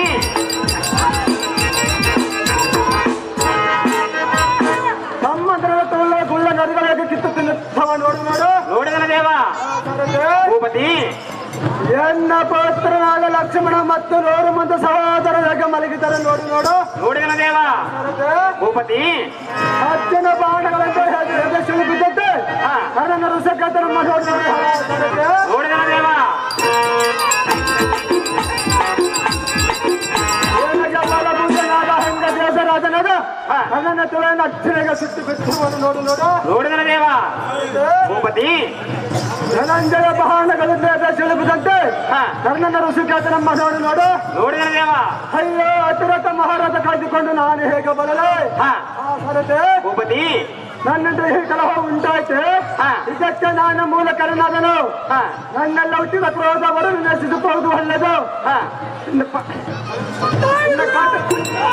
ತಮ್ಮಂದ್ರದ ತೊಳ್ಳ ಗುಳ್ಳ ನದಿಗಳಿಗೆ ಕಿತ್ತು ತಿನ್ನುತ್ತವ ನೋಡು ನೋಡು ನೋಡಿದನು ದೇವ ಸಾರಥಿ, ಭೂಪತಿ ಎನ್ನ ಪುತ್ರನಾದ ಲಕ್ಷ್ಮಣ ಮತ್ತು ನೂರು ಮಂದಿ ಸಹೋದರರಾಗ ಮಲಗಿದ್ದಾರೆ ನೋಡು ನೋಡು ನೋಡಿದನು ದೇವ ಸಾರಥಿ, ಭೂಪತಿ ಅಜ್ಜನ ಬಾಣಗಳಂತ ಎದೆ ಬಿದ್ದತ್ತೆ ಹಾ. ಕರ್ಣನ ಋಷಕತ ನಮ್ಮ ನೋಡು ನೋಡಿ ಸಾರಥಿ, ನೋಡಿದನು ದೇವ ಏನಿಗೆ ಬಲಭೂತನಾದ ಹೆಂಗ ದೇಶರಾಜನಾದ ಹಾ. ಕರ್ಣನ ತುಳನ ಅಜ್ಜನಿಗೆ ಸುಟ್ಟು ಬಿಟ್ಟುವನ್ನು ನೋಡು ನೋಡು ನೋಡಿದನು ದೇವ ಭೂಪತಿ ಧನಂಜಯ ಬಾಣಗಳಿಂದ ಎದೆ ಸಿಳುಬಿದಂತೆ ಹಾ ಕರ್ಣನ ಋಷಿಕೇತ ನಮ್ಮ ನೋಡು ನೋಡು ನೋಡಿದನು ದೇವ ಅಯ್ಯೋ ಅತಿರಥ ಮಹಾರಾಜ ಕಾಯ್ದುಕೊಂಡು ನಾನು ಹೇಗೆ ಬರಲೆ ಹಾ ಆ ಸರತೆ ಭೂಪತಿ ನನ್ನಿಂದ ಈ ಕಲಹ ಉಂಟಾಯ್ತು ಹಾ. ಇದಕ್ಕೆ ನಾನು ಮೂಲ ಕರನಾದನು ಹಾ ನನ್ನೆಲ್ಲ ಹುಟ್ಟಿದ ಕ್ರೋಧವರು ನಶಿಸಿಕೊಳ್ಳುವುದು ಒಳ್ಳೆದು ಹಾ ಇನ್ನು ಪ- ಇನ್ನು ಕಾಟ-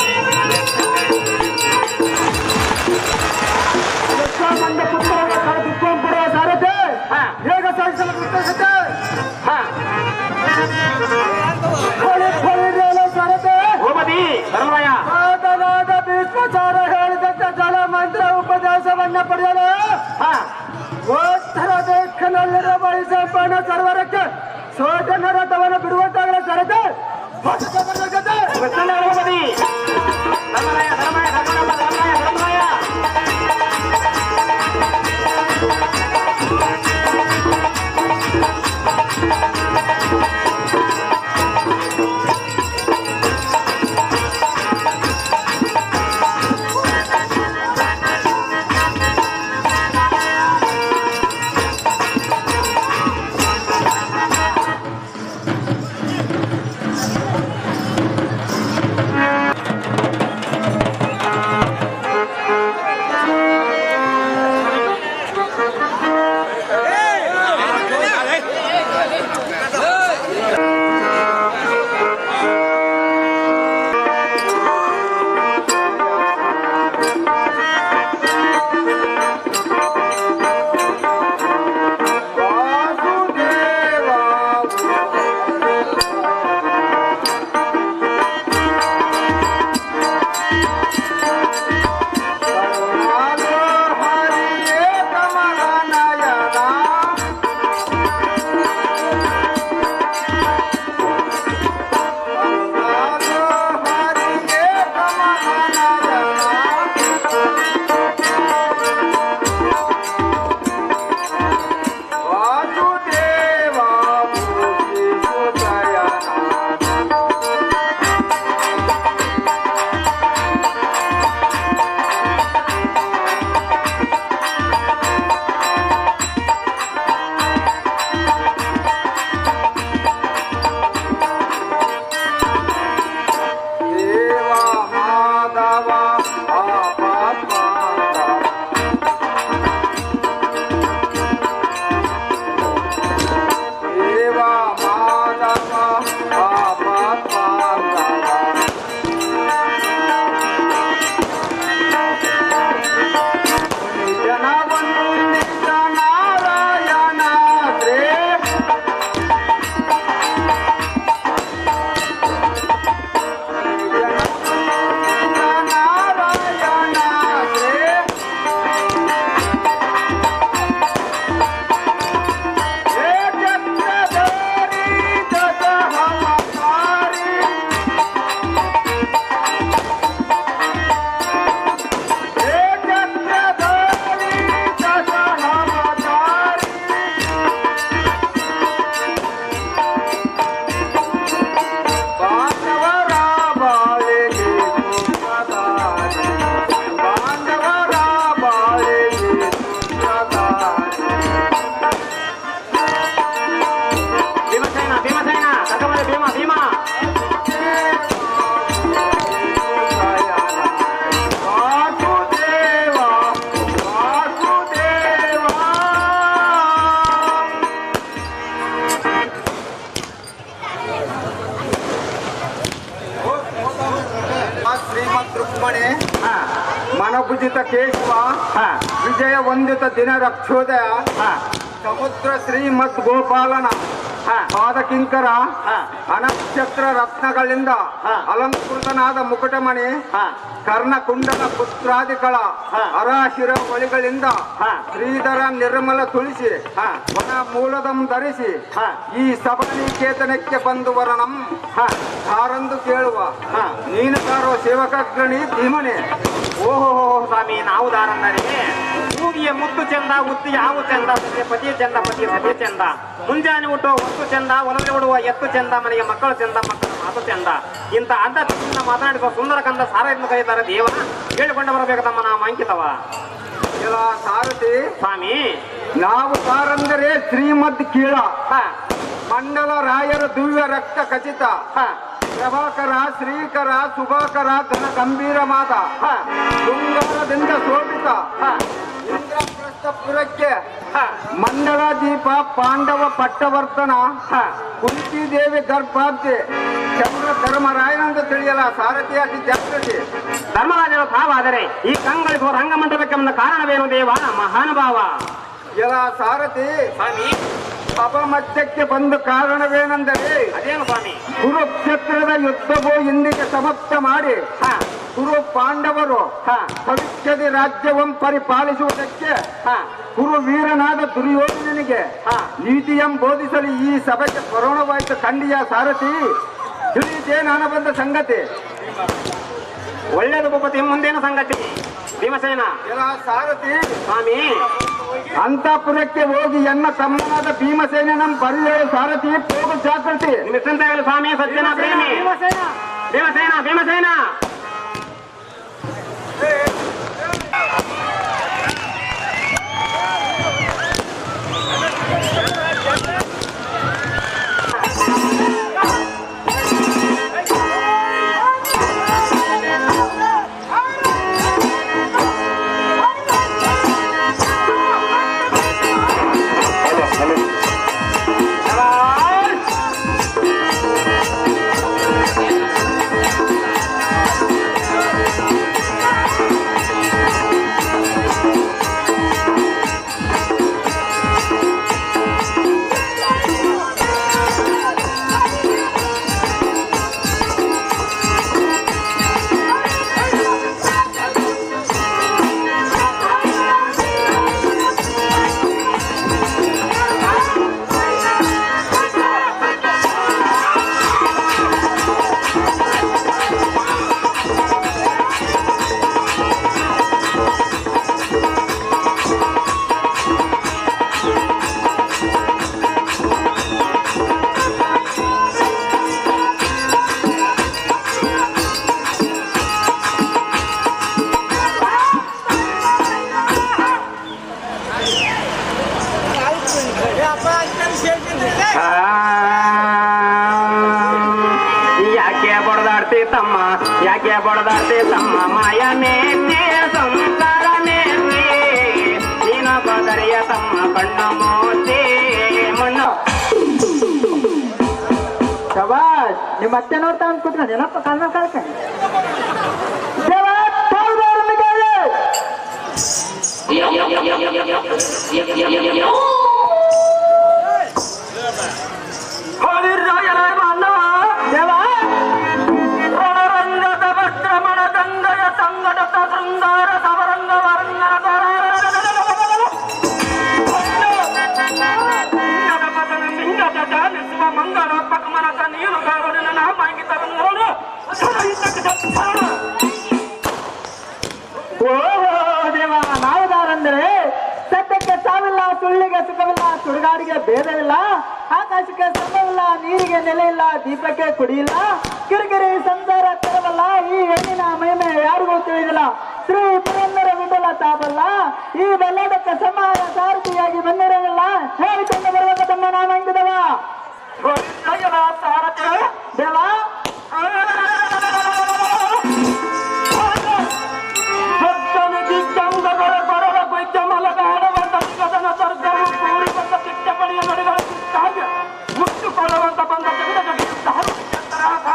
ವಿಶ್ವಾಮಂದ ಪುತ್ರರ ಕಳೆದುಕೊಂಡ್ಬಿಡುವ ಸಾರಥಿ ಹಾ. ಹೇಗ ಸಾಗಿಸಲು ಉದ್ದೇಶತೆ ಹಾ ಹೊಳಿ ಹೊಳಿದೇನು ಸಾರಥಿ ಭೂಪತಿ ಧರ್ಮರಾಯ ಆದನಾದ ಭೀಷ್ಮಾಚಾರ ಹೇಳಿದಂತೆ ಜಲ ಮಂತ್ರ ಉಪದೇಶವನ್ನ ಪಡೆಯಲು ಹಾ ಉತ್ತರ ದಿಕ್ಕಿನಲ್ಲಿರುವ ಬಳಿಸಪ್ಪನ ಸರ್ವರಕ್ಕೆ ಸೋಜನ ರಥವನ್ನು ಬಿಡುವಂತಾಗಲ ಸರತೆ ಪ್ರಸನ್ನ ಭೂಪತಿ ಧರ್ಮರಾಯ ಧರ್ಮರಾಯ ಧರ್ಮರಾಯ ಧರ್ಮರಾಯ ಧರ್ಮರಾಯ ಶ್ರೀಮದ್ ರುಕ್ಮಣಿ ಹಾ ಮನಭುಜಿತ ಕೇಶವ ಹಾ ವಿಜಯ ವಂದಿತ ದಿನ ರಕ್ಷೋದಯ ಹಾ ಸಮುದ್ರ ಶ್ರೀಮದ್ ಗೋಪಾಲನ ಹಾ ಪಾದಕಿಂಕರ ಹಾ. ಅನಕ್ಷತ್ರ ರತ್ನಗಳಿಂದ ಹಾ. ಅಲಂಕೃತನಾದ ಮುಕುಟಮಣಿ ಹಾ ಕರ್ಣಕುಂಡಲ ಪುತ್ರಾದಿಗಳ ಹಾ. ಅರಾಶಿರ ಒಳಿಗಳಿಂದ ಹಾ. ಶ್ರೀಧರ ನಿರ್ಮಲ ತುಳಸಿ ಹಾ. ವನ ಮೂಲದಂ ಧರಿಸಿ ಹಾ. ಈ ಸಭಾನಿಕೇತನಕ್ಕೆ ಬಂದು ವರಣಂ ಹಾ ಹಾರಂದು ಕೇಳುವ ಹಾ. ನೀನು ಕಾರೋ ಸೇವಕಗ್ರಣಿ ಭೀಮನೆ ಓಹೋ ಸ್ವಾಮಿ ನಾವು ದಾರಂದರೆ ಮೂಗಿಯ ಮುತ್ತು ಚಂದ ಉತ್ತಿ ಯಾವ ಚಂದ ಸತಿಯ ಪತಿಯ ಚಂದ ಪತಿಯ ಸತಿಯ ಚಂದ ಮುಂಜಾನೆ ಹುಟ್ಟುವ ಹೊತ್ತು ಚಂದ ಹೊಲದಲ್ಲಿ ಓಡುವ ಎತ್ತು ಚಂದ ಮನೆಗೆ ಮಕ್ಕಳು ಚಂದ ಮಕ್ಕಳ ಮಾತು ಚಂದ ಇಂಥ ಅಂತ ಮಾತನಾಡಿಸುವ ಸುಂದರ ಕಂದ ಸಾರದಿಂದ ಕರೀತಾರೆ ದೇವ ಹೇಳಿಕೊಂಡು ಬರಬೇಕು ತಮ್ಮ ನಾಮ ಅಂಕಿತವ ಕೆಲ ಸಾರಥಿ ಸ್ವಾಮಿ ನಾವು ಸಾರಂದರೆ ಶ್ರೀಮದ್ ಕೀಳ ಹ ಮಂಡಲ ರಾಯರ ದಿವ್ಯ ರಕ್ತ ಖಚಿತ ಹ ಪ್ರಭಾಕರ ಶ್ರೀಕರ ಶುಭಾಕರ ಘನ ಗಂಭೀರ ಮಾತ ಹ ಶೃಂಗಾರದಿಂದ ಶೋಭಿತ ಹ ಇಂದ್ರಪ್ರಸ್ಥಪುರಕ್ಕೆ ಹ ಮಂಡಲ ದೀಪ ಪಾಂಡವ ಪಟ್ಟವರ್ತನ ಹ ಕುಂತಿ ದೇವಿ ಗರ್ಭಾಬ್ದೆ ಚಂದ್ರ ಧರ್ಮರಾಯನಂತ ತಿಳಿಯಲ ಸಾರಥಿಯಾಗಿ ಜಾಗೃತಿ ಧರ್ಮರಾಜನ ಭಾವಾದರೆ ಈ ಕಂಗಳಿಸುವ ರಂಗಮಂಟಪಕ್ಕೆ ಬಂದ ಕಾರಣವೇನು ದೇವ ಮಹಾನುಭಾವ ಎಲ ಸಾರಥಿ ಸ್ವಾಮಿ ಅಪಮಧ್ಯಕ್ಕೆ ಬಂದ ಕಾರಣವೇನೆಂದರೆ ಅದೇನು ಸ್ವಾಮಿ ಕುರುಕ್ಷೇತ್ರದ ಯುದ್ಧವು ಇಂದಿಗೆ ಸಮಾಪ್ತ ಮಾಡಿ ಹ ಕುರು ಪಾಂಡವರು ಹ ಭವಿಷ್ಯದ ರಾಜ್ಯವಂ ಪರಿಪಾಲಿಸುವುದಕ್ಕೆ ಹ ಕುರು ವೀರನಾದ ದುರ್ಯೋಧನನಿಗೆ ಹ. ನೀತಿಯಂ ಬೋಧಿಸಲು ಈ ಸಭೆಗೆ ಕೊರೋಣವಾಯಿತು ಖಂಡಿಯ ಸಾರಥಿ ತಿಳಿದೇ ನಾನು ಬಂದ ಸಂಗತಿ ಒಳ್ಳೇದು ಭೂಪತಿ ಮುಂದೇನು ಸಂಗತಿ ಭೀಮಸೇನ ಕೆಲ ಸಾರಥಿ ಸ್ವಾಮಿ ಅಂತಪುರಕ್ಕೆ ಹೋಗಿ ಎನ್ನ ತಮ್ಮನಾದ ಭೀಮಸೇನಂ ಬರೆಯ ಸಾರಥಿ ಹೋಗು ಜಾಗೃತಿ ನಿಮಿಷಂತಾಗಲಿ ಸ್ವಾಮಿ ಸಜ್ಜನ ಪ್ರೇಮಿ ಭೀಮಸೇನ ಭೀಮಸೇನ ಯಾಕೆ ಬಡದಾಡ್ತಿ ತಮ್ಮ ಯಾಕೆ ಬಡದಾಡ್ತಿ ತಮ್ಮ ಮಾಯ ಮೇತಿ ಸಂಸಾರ ಮೇತಿ ನೀನು ಬದರಿಯ ತಮ್ಮ ಕಣ್ಣ ಮೋತಿ ಮಣ್ಣು ಶಬಾಷ್ ನಿಮ್ಮ ಅತ್ತೆ ನೋಡ್ತಾ ಅಂತ ಕೂತ್ಕೊಂಡು ಏನಪ್ಪ ಕಾಲ ಕಳ್ಕೊಂಡು ದೇವ ತಾಳ್ದಾರ ಮಿಗಾಲೆ. ಹರಿರಾಯರ ಬಾಂಧವ ದೇವ ರಣರಂಗದ ವಸ್ತ್ರಮಣ ಗಂಗಯ ಸಂಗಡತ ಶೃಂಗಾರ ಸವರಂಗ ವರ್ಣನ ಮಂಗಳಾತ್ಮಕ ಮನಸ ನೀನು ಗರುಡನ ನಾಮ ಅಂಕಿತ ನೋಡು ಓಹೋ ದೇವ ನಾವುದಾರಂದ್ರೆ ಸತ್ಯಕ್ಕೆ ಸಾವಿಲ್ಲ ಸುಳ್ಳಿಗೆ ಸುಖವಿಲ್ಲ ಸುಡುಗಾಡಿಗೆ ಭೇದವಿಲ್ಲ ಆಕಾಶಕ್ಕೆ ಸ್ತಂಭವಿಲ್ಲ ನೀರಿಗೆ ನೆಲೆ ಇಲ್ಲ ದೀಪಕ್ಕೆ ಕುಡಿಯಿಲ್ಲ ಕಿರಿಕಿರಿ ಸಂಸಾರ ತೆರವಲ್ಲ ಈ ಹೆಣ್ಣಿನ ಮಹಿಮೆ ಯಾರಿಗೂ ತಿಳಿದಿಲ್ಲ ಶ್ರೀ ಪುರಂದರ ವಿಠಲ ತಾಬಲ್ಲ ಈ ಬಲ್ಲಾಟಕ್ಕೆ ಸಮಾನ ಸಾರಥಿಯಾಗಿ ಬಂದಿರಲಿಲ್ಲ ಹೇಳಿಕೊಂಡು ಬರುವಾಗ ತಮ್ಮ ನಾಮ ಅಂಕಿದವ ದೇವ ಮುಟ್ಟು ಕೊಡುವಂತ ಬಂದ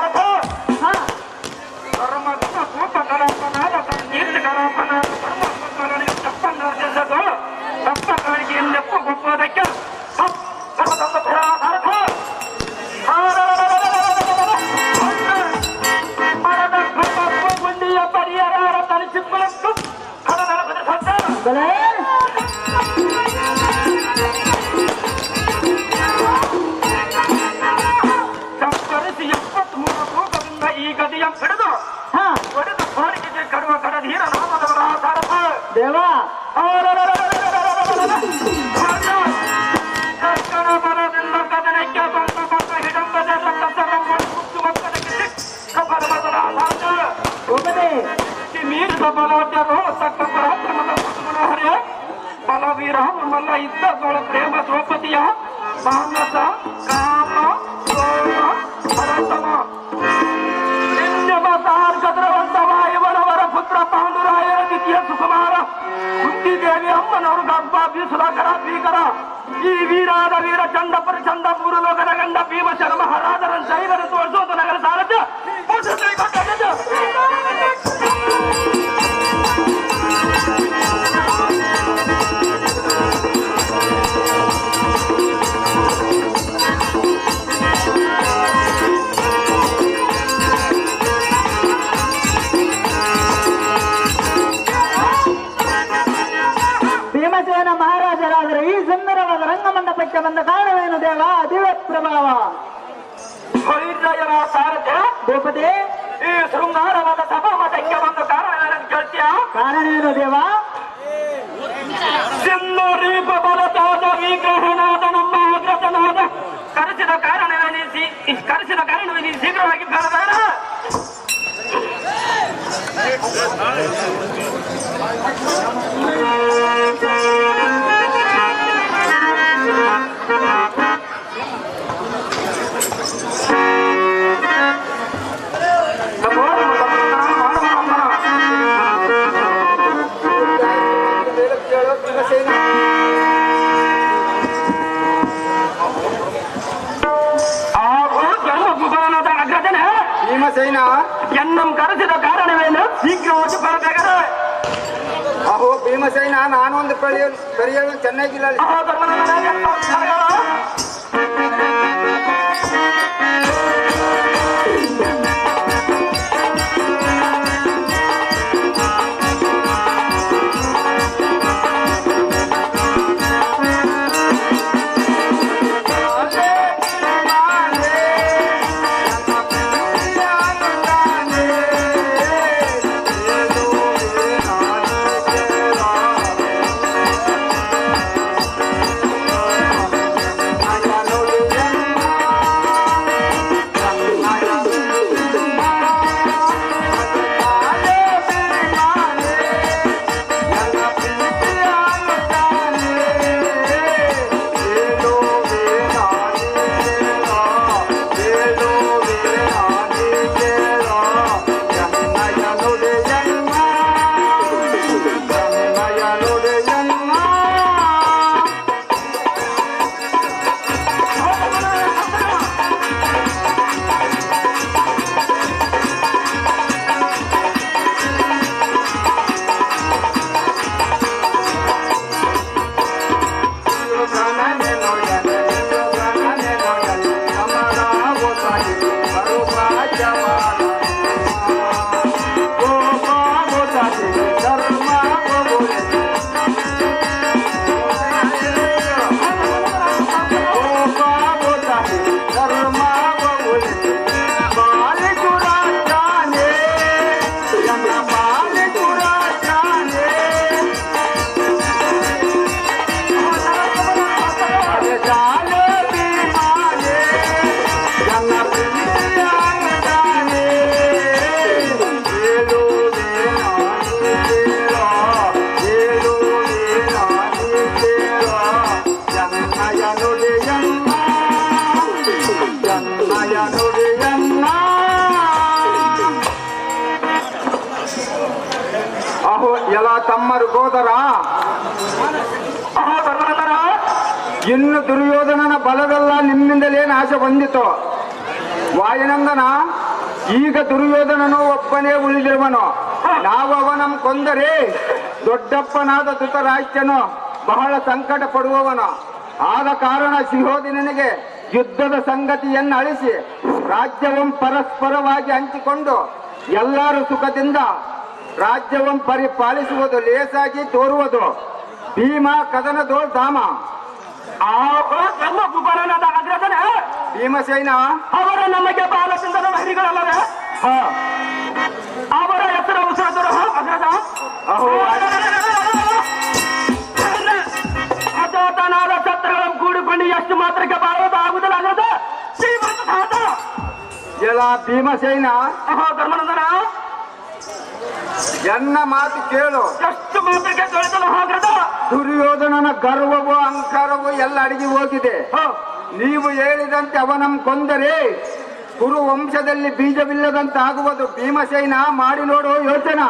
ಗದಿಯ ಹಿಡಿದು ಹಾ ಒಡೆದು ಬಾಳಿಕೆಗೆ ಕಡುವ ಕಡಧೀರ ನಾಮದವರ ಸಾರಥ ದೇವ ಕಕ್ಕಣ ಬಲದಿಂದ ಕದನಕ್ಕೆ ಬಂದು ಬಂದು ಹಿಡಂಬದೆಲ್ಲ ಕಸರವನ್ನು ಮುತ್ತು ಮಕ್ಕಳಿಗೆ ಕಬ್ಬರ ಬದಲ ಸಾರಥ ಭೂಪತಿ ಮೀರಿದ ಬಲಾಢ್ಯರು ತಕ್ಕ ಪರಾಕ್ರಮದ ಮನೋಹರ ಬಲವೀರ ಮಲ್ಲ ಇದ್ದ ಸೋಳ ಪ್ರೇಮ ದ್ರೌಪದಿಯ ಮಾನಸ ಕಾಮ ಸೋಮ ಭರತಮ ನಿತ್ಯಮ ಸಾರ್ಗದ್ರವಂತವ ಇವರವರ ಪುತ್ರ ಪಾಂಡುರಾಯರ ದ್ವಿತೀಯ ಸುಕುಮಾರ ಕುಂತಿದೇವಿ ಅಮ್ಮನವರು ಗರ್ಭ ಬೀಸುಲಾಕರ ಭೀಕರ ಈ ವೀರಾದ ವೀರ ಚಂದ ಪರಿಚಂದ ಮೂರು ಲೋಕದ ಗಂಡ ಭೀಮ ಶರ್ಮ ಹರಾದರ ಶೈವರ ತೋರಿಸೋದು ನಗರ ಸಾರಥ್ಯ ಪುರುಷ ಕೊಟ್ಟ ಭೀಮಸೇನ ಮಹಾರಾಜರಾದರೆ ಈ ಸುಂದರವಾದ ರಂಗಮಂಡಪಕ್ಕೆ ಬಂದ ಕಾರಣವೇನು ದೇವ ದಿವ್ಯ ಪ್ರಭಾವ ಹೊಯ್ರಾಯರ ಸಾರಥ್ಯ ಭೂಪತಿ ಈ ಶೃಂಗಾರವಾದ ಸಭಾಮಠಕ್ಕೆ ಒಂದು ಕಾರಣ ಕೇಳ್ತೀಯ ಕಾರಣವೇನು ದೇವ ಸಿಂಧೂರೀಪ ಬಲತಾದ ವಿಗ್ರಹನಾದ ನಮ್ಮ ಅಗ್ರತನಾದ ಕರೆಸಿದ ಕಾರಣವೇನಿಸಿ ಕರೆಸಿದ ಕಾರಣವೇನಿ ಶೀಘ್ರವಾಗಿ ಬರಬೇಡ ಹಾಗೂ ಜನ್ಮ ಭುವನದ ಅಗ್ರಜನೆ ಭೀಮಸೇನ ಎನ್ನಂ ಕರೆಸಿದ ಕಾರಣವೇನು ಶೀಘ್ರವಾಗಿ ಬರಬೇಕಾರೆ ಅಹೋ ಭೀಮಸೇನ ನಾನೊಂದು ಕಳಿಯಲು ಕರೆಯಲು ಚೆನ್ನಾಗಿಲ್ಲ ಆ ಧರ್ಮದ ಎಂತ ಅಹೋ ಎಲ್ಲ ತಮ್ಮರು ಗೋದರ ಇನ್ನು ದುರ್ಯೋಧನನ ಬಲವೆಲ್ಲ ನಿಮ್ಮಿಂದಲೇ ನಾಶ ಬಂದಿತು ವಾಯುನಂದನ ಈಗ ದುರ್ಯೋಧನನು ಒಬ್ಬನೇ ಉಳಿದಿರುವನು ನಾವು ಅವನನ್ನು ಕೊಂದರೆ ದೊಡ್ಡಪ್ಪನಾದ ಧೃತರಾಷ್ಟ್ರನು ಬಹಳ ಸಂಕಟ ಪಡುವವನು ಆದ ಕಾರಣ ಸಿಂಹೋದಿನನಿಗೆ ಯುದ್ಧದ ಸಂಗತಿಯನ್ನು ಅಳಿಸಿ ರಾಜ್ಯವನ್ನು ಪರಸ್ಪರವಾಗಿ ಹಂಚಿಕೊಂಡು ಎಲ್ಲರೂ ಸುಖದಿಂದ ರಾಜ್ಯವನ್ನು ಪರಿಪಾಲಿಸುವುದು ಲೇಸಾಗಿ ತೋರುವುದು ಭೀಮ ಕದನದೋ ಧಾಮ ಆ ಜನ್ಮ ಭುವನದ ಅಗ್ರಜನೆ ಭೀಮಸೇನ ಅವರು ನಮಗೆ ಬಾಲಚಂದ್ರನ ಹರಿಗಳಲ್ಲವೇ ಹಾ. ಅವರ ಹೆಸರು ಉಸಿರಾದರು ಅಗ್ರದ ಅಹೋ, ಅಜಾತನಾದ ಛತ್ರಗಳನ್ನು ಕೂಡಿಕೊಂಡು ಎಷ್ಟು ಮಾತ್ರಕ್ಕೆ ಬಾಳುವುದಾಗುವುದಿಲ್ಲ ಅಗ್ರದ ಶ್ರೀಮಂತ ಸಾಧ ಎಲ ಭೀಮಸೇನ ಅಹೋ ಧರ್ಮನಂದನ ಎನ್ನ ಮಾತು ಕೇಳು ಎಷ್ಟು ಮಾತ್ರಕ್ಕೆ ತೊಳೆದಲು ಹಾಗ್ರದ ದುರ್ಯೋಧನನ ಗರ್ವವು ಅಹಂಕಾರವು ಎಲ್ಲ ಅಡಗಿ ಹೋಗಿದೆ ನೀವು ಹೇಳಿದಂತೆ ಅವನಂ ಕೊಂದರೆ ಕುರು ವಂಶದಲ್ಲಿ ಬೀಜವಿಲ್ಲದಂತಾಗುವುದು ಭೀಮಸೇನ ಮಾಡಿ ನೋಡು ಯೋಚನಾ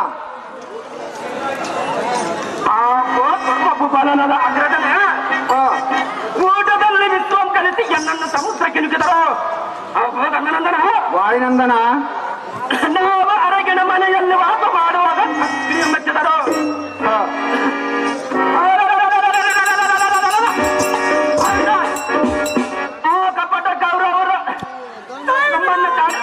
ಆ ಧರ್ಮಭೂಪಾಲನದ ಅಗ್ರದನೇ ಹಾ. ಊಟದಲ್ಲಿ ವಿಶ್ವಂ ಕಲಿಸಿ ಎನ್ನನ್ನು ಸಮುದ್ರಕ್ಕೆ ನುಗ್ಗಿದರು ಅಹೋ ಧರ್ಮನಂದನ ವಾಯುನಂದನ ನಾವು ಅರಗಿನ ಮನೆಯಲ್ಲಿ ವಾಸ ಮಾಡುವಾಗ ಅಗ್ನಿಯ ಮೆಚ್ಚಿದರು ಹಾ. ಆ ಕಪಟ ಕೌರವರು ನಮ್ಮನ್ನು ಕಾಣ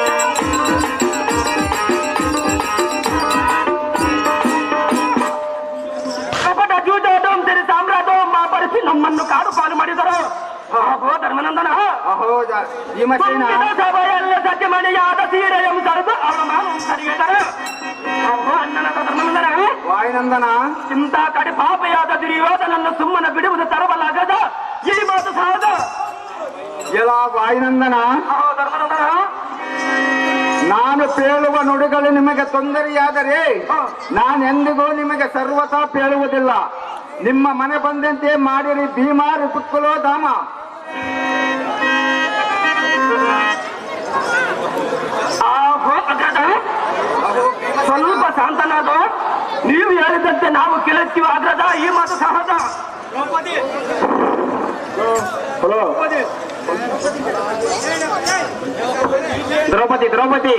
ಕಪಟ ಜೂಜಾಟಂ ತೆರೆ ಸಾಮ್ರಾಜ್ಯವನ್ನು ಮಾಪರಿಸಿ ನಮ್ಮನ್ನು ಕಾಡು ಪಾಲು ಮಾಡಿದರು ಅಹೋ ಧರ್ಮನಂದನ ಅಹೋ ಜ- ಭೀಮಸೇನ ತುಂಬಿದ ಸಭೆಯಲ್ಲಿ ಸತ್ಯಮಣಿಯಾದ ಸೀರೆಯಂ ಸರಿದು ಅವಮಾನ ಸರಿಗಿದರು ಅಹೋ ಅಣ್ಣನ ಧರ್ಮನಂದನ ವಾಯುನಂದನ ಇಂಥ ಕಡೆ ಪಾಪೆಯಾದ ದುರ್ಯೋಧನನ್ನು ಸುಮ್ಮನೆ ಬಿಡುವುದು ತರಬಲಾಗದ ಈ ಮಾತು ಸಹಜ ಎಲ ವಾಯುನಂದನ ಅಹೋ ಧರ್ಮನಂದನ ನಾನು ಪೇಳುವ ನುಡಿಗಳು ನಿಮಗೆ ತೊಂದರೆಯಾದರೆ ನಾನೆಂದಿಗೂ ನಿಮಗೆ ಸರ್ವತಾ ಪೇಳುವುದಿಲ್ಲ ನಿಮ್ಮ ಮನೆ ಬಂದಂತೆ ಮಾಡಿರಿ ಭೀಮ ರಿಪುತ್ಕುಲೋ ಧಾಮ ಆಹೋ ಅಗ್ರದ ಸ್ವಲ್ಪ ಶಾಂತನಾದ ನೀವು ಹೇಳಿದಂತೆ ನಾವು ಕೇಳುತ್ತೀವಿ ಅಗ್ರದ ಈ ಮಾತು ಸಹಜ ಹಲೋ ದ್ರೌಪದಿ ದ್ರೌಪದಿ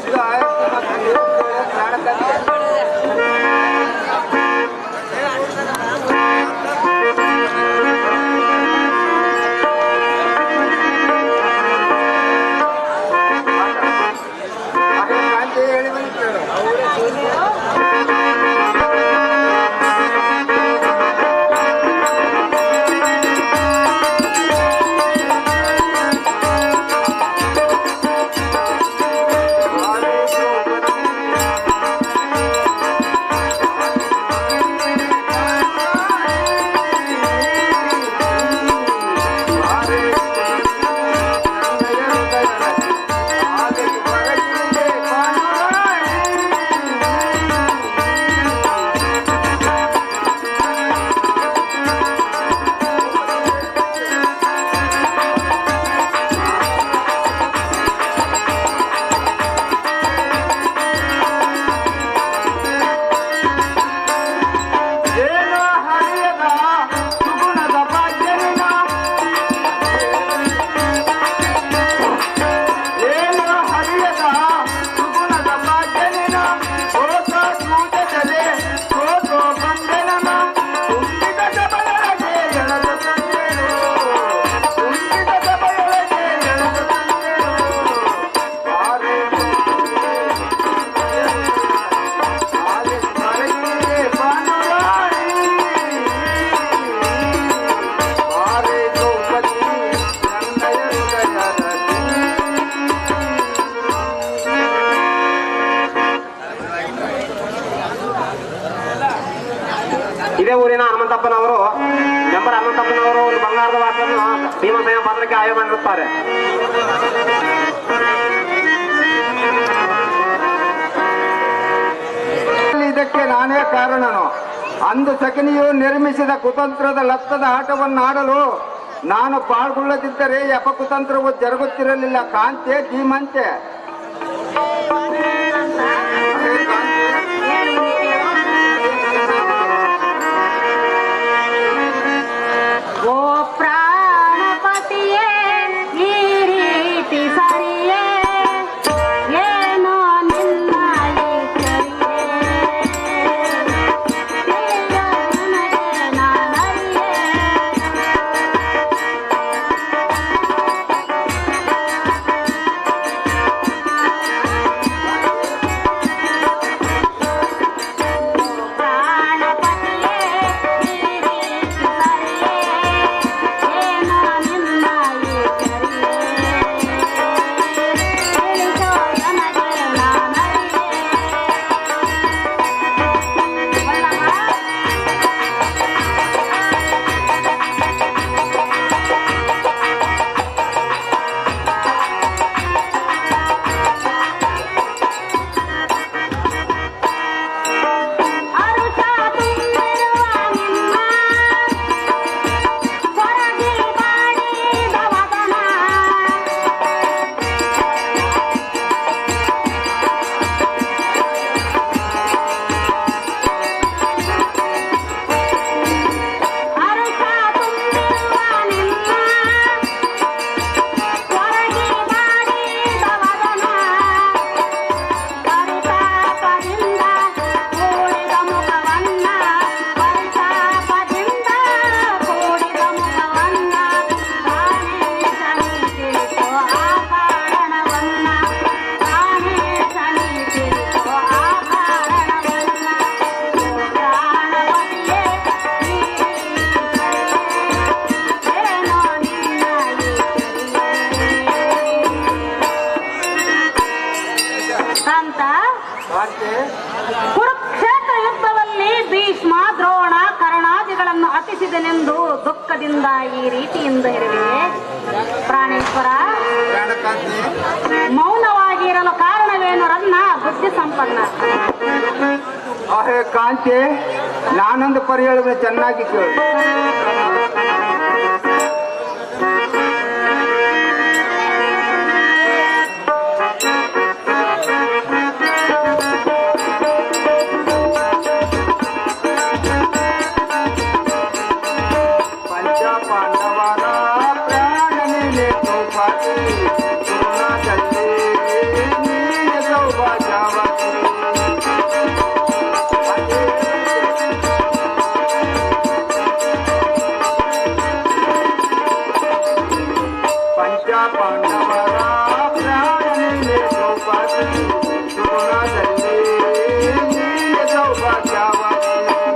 ಹೇಳಿ ಬಂದಿದ್ದೇವೆ. ಏನೋ ಹರಿಯದ ಸುಗುಣದ ಭಾಗ್ಯನಿನ ಏನೋ ಹರಿಯದ ಸುಗುಣದ ಭಾಗ್ಯನಿನ ಕೋಸ ಕೂಟದಲ್ಲಿ ಕೋಸೋ ಬಂದೆನನ ತುಂಬಿದ ಸಭೆಯೊಳಗೆ ಎಳೆದ ತಂದೆನು ತುಂಬಿದ ಸಭೆಯೊಳಗೆ ಎಳೆದ ತಂದೆನು ಬಾರೆ ಆಲೆ ಮರಗಿರೆ ಬಾನುರಾಣಿ ಬಾರೆ ದ್ರೌಪದಿ ನನ್ನಯ ಹೃದಯದ ಇದೇ ಊರಿನ ಹನುಮಂತಪ್ಪನವರು ಮೆಂಬರ್ ಹನುಮಂತಪ್ಪನವರು ಒಂದು ಬಂಗಾರದ ವಾಸವನ್ನು ಭೀಮಸೇನ ಪಾತ್ರಕ್ಕೆ ಆಯ್ಕೆ ಮಾಡಿರುತ್ತಾರೆ ಇದಕ್ಕೆ ನಾನೇ ಕಾರಣನು ಅಂದು ಸಖಿನಿಯು ನಿರ್ಮಿಸಿದ ಕುತಂತ್ರದ ಲತ್ತದ ಆಟವನ್ನಾಡಲು ನಾನು ಪಾಲ್ಗೊಳ್ಳದಿದ್ದರೆ ಯಪ ಕುತಂತ್ರವು ಜರುಗುತ್ತಿರಲಿಲ್ಲ ಕಾಂತೆ ಧೀಮಂತೆ ಓ ಪ್ರಾಣಪತಿಯೇ ಈ ರೀತಿ ಸರಿಯೇ ಏನೋ ನಿನ್ನ ಈ ಚರಿಯೇ ತಿಳಿಯೋ ನನಗೆ ನಾನರಿಯೇ ಕಾಂತ ಕಾಂತೆ ಕುರುಕ್ಷೇತ್ರ ಯುದ್ಧದಲ್ಲಿ ಭೀಷ್ಮ ದ್ರೋಣ ಕರ್ಣಾದಿಗಳನ್ನು ಅತಿಸಿದನೆಂದು ದುಃಖದಿಂದ ಈ ರೀತಿಯಿಂದ ಇರುವೆ ಪ್ರಾಣೇಶ್ವರ ಪ್ರಾಣಕಾಂತಿ ಮೌನವಾಗಿ ಇರಲು ಕಾರಣವೇನು ರನ್ನ ಬುದ್ಧಿ ಸಂಪನ್ನ ಅಹೇ ಕಾಂತೆ ನಾನೊಂದು ಪರಿ ಹೇಳಿದ್ರೆ ಚೆನ್ನಾಗಿ ಕೇಳು ಪಂಚ ಪಾಂಡವರ ಪ್ರಾಣ ನೀನೆ ಸೌಭಾಗ್ಯ ಗುರುನಾಥಲ್ಲಿ ನೀನೆ ಸೌಭಾಗ್ಯವತಿ ಪಂಚ ಪಾಂಡವರ ಪ್ರಾಣ ನೀನೆ ಸೌಭಾಗ್ಯ ಗುರುನಾಥಲ್ಲಿ ನೀನೆ ಸೌಭಾಗ್ಯವತಿ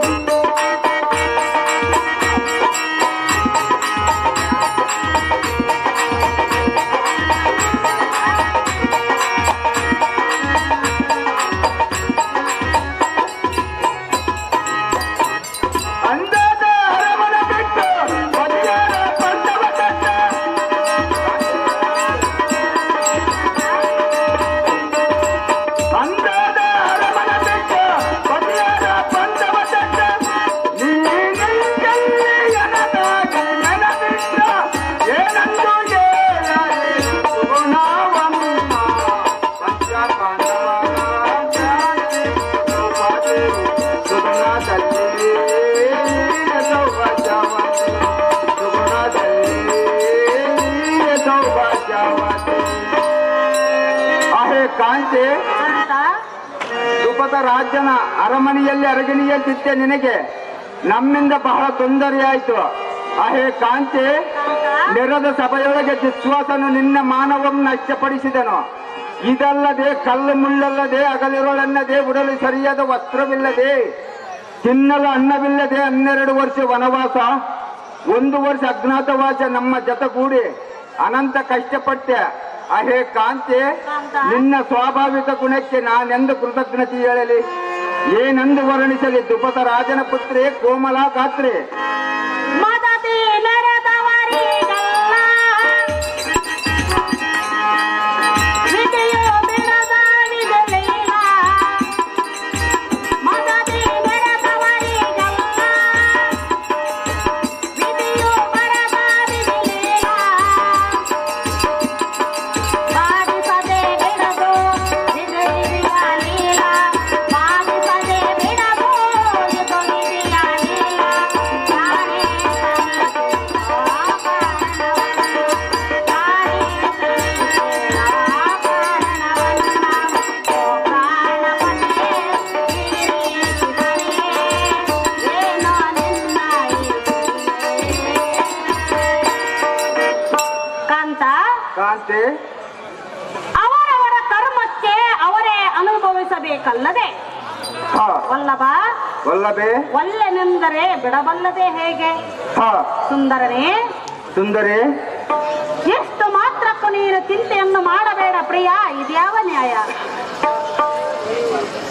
ಅಂದಾದ ಅರಮನ ಬಿಟ್ಟು ಮಧ್ಯಾಹ್ನ ಪಂಚಮ ತಟ್ಟ. ಅಂದಾದ ಅರಮನ ಬಿಟ್ಟು ಮಧ್ಯಾಹ್ನ ಪಂಚಮ ತಟ್ಟ. ನೀನೆಂದಲ್ಲಿ ಎನಗಾಗಿ ನೆನಪಿಟ್ಟ ಏನಂದು ಹೇಳಲಿ ಸುಗುಣವಮ್ಮ. ಪಂಚ ಪಾಂಡವರ ಜಾತಿ ಸೌಭಾಗ್ಯ ಸುಗುಣದಲ್ಲಿ ನೀನೆ ಸೌಭಾಗ್ಯವತಿ. ಸುಗುಣದಲ್ಲಿ ನೀನೆ ಸೌಭಾಗ್ಯವತಿ. ಅಹೇ ಕಾಂತೆ ಕಾಂತ ದ್ರುಪದ ರಾಜನ ಅರಮನೆಯಲ್ಲಿ ಅರಗಿಣಿಯಂತಿದ್ದೆ ನಿನಗೆ ನಮ್ಮಿಂದ ಬಹಳ ತೊಂದರೆಯಾಯಿತು ಅಹೇ ಕಾಂತೆ ನೆರೆದ ಸಭೆಯೊಳಗೆ ವಿಶ್ವಾಸನು ನಿನ್ನ ಮಾನವಂ ನಷ್ಟಪಡಿಸಿದನು ಇದಲ್ಲದೆ ಕಲ್ಲು ಮುಳ್ಳಲ್ಲದೆ ಅಗಲಿರೋಳನ್ನದೆ ಉಡಲು ಸರಿಯಾದ ವಸ್ತ್ರವಿಲ್ಲದೆ ತಿನ್ನಲು ಅನ್ನವಿಲ್ಲದೆ ಹನ್ನೆರಡು ವರ್ಷ ವನವಾಸ ಒಂದು ವರ್ಷ ಅಜ್ಞಾತವಾಸ ನಮ್ಮ ಜೊತೆಗೂಡಿ ಅನಂತ ಕಷ್ಟಪಟ್ಟೆ ಅಹೇ ಕಾಂತೆ ಕಾಂತ. ನಿನ್ನ ಸ್ವಾಭಾವಿಕ ಗುಣಕ್ಕೆ ನಾನೆಂದು ಕೃತಜ್ಞತೆ ಹೇಳಲಿ ಏನೆಂದು ವರ್ಣಿಸಲಿ ದ್ರುಪದ ರಾಜನ ಪುತ್ರಿ ಕೋಮಲಾ ಗಾತ್ರಿ ಮದತಿ ನೆರೆದವರಿಗೆಲ್ಲ ವಿಧಿಯು ಬಿಡದ ವಿಧಲಿಲ್ಲ. ಮದತಿ ನೆರೆದವರಿಗೆಲ್ಲ ವಿಧಿಯು ಬರದ ವಿಧಿಲಿಲ್ಲ. ಬಾಧಿಸದೆ ಬಿಡದು ವಿಧಿಲಿಲ್ಲ ಲೀಲ. ಬಾಧಿಸದೆ ಬಿಡದು ಇದು ವಿಧಿಯ ಲೀಲ. ತಾನೇ ಕಾಂತ ಕಾಂತೆ ಅವರವರ ಕರ್ಮಕ್ಕೆ ಅವರೇ ಅನುಭವಿಸಬೇಕಲ್ಲದೆ ಹ ವಲ್ಲಭ ವಲ್ಲಭೆ ಒಲ್ಲೆನೆಂದರೆ ಬಿಡಬಲ್ಲದೆ ಹೇಗೆ ಹ ಸುಂದರನೇ ಸುಂದರಿ ಎಷ್ಟು ಮಾತ್ರಕ್ಕೂ ನೀನು ಚಿಂತೆಯನ್ನು ಮಾಡಬೇಡ ಪ್ರಿಯ ಇದ್ಯಾವ ನ್ಯಾಯ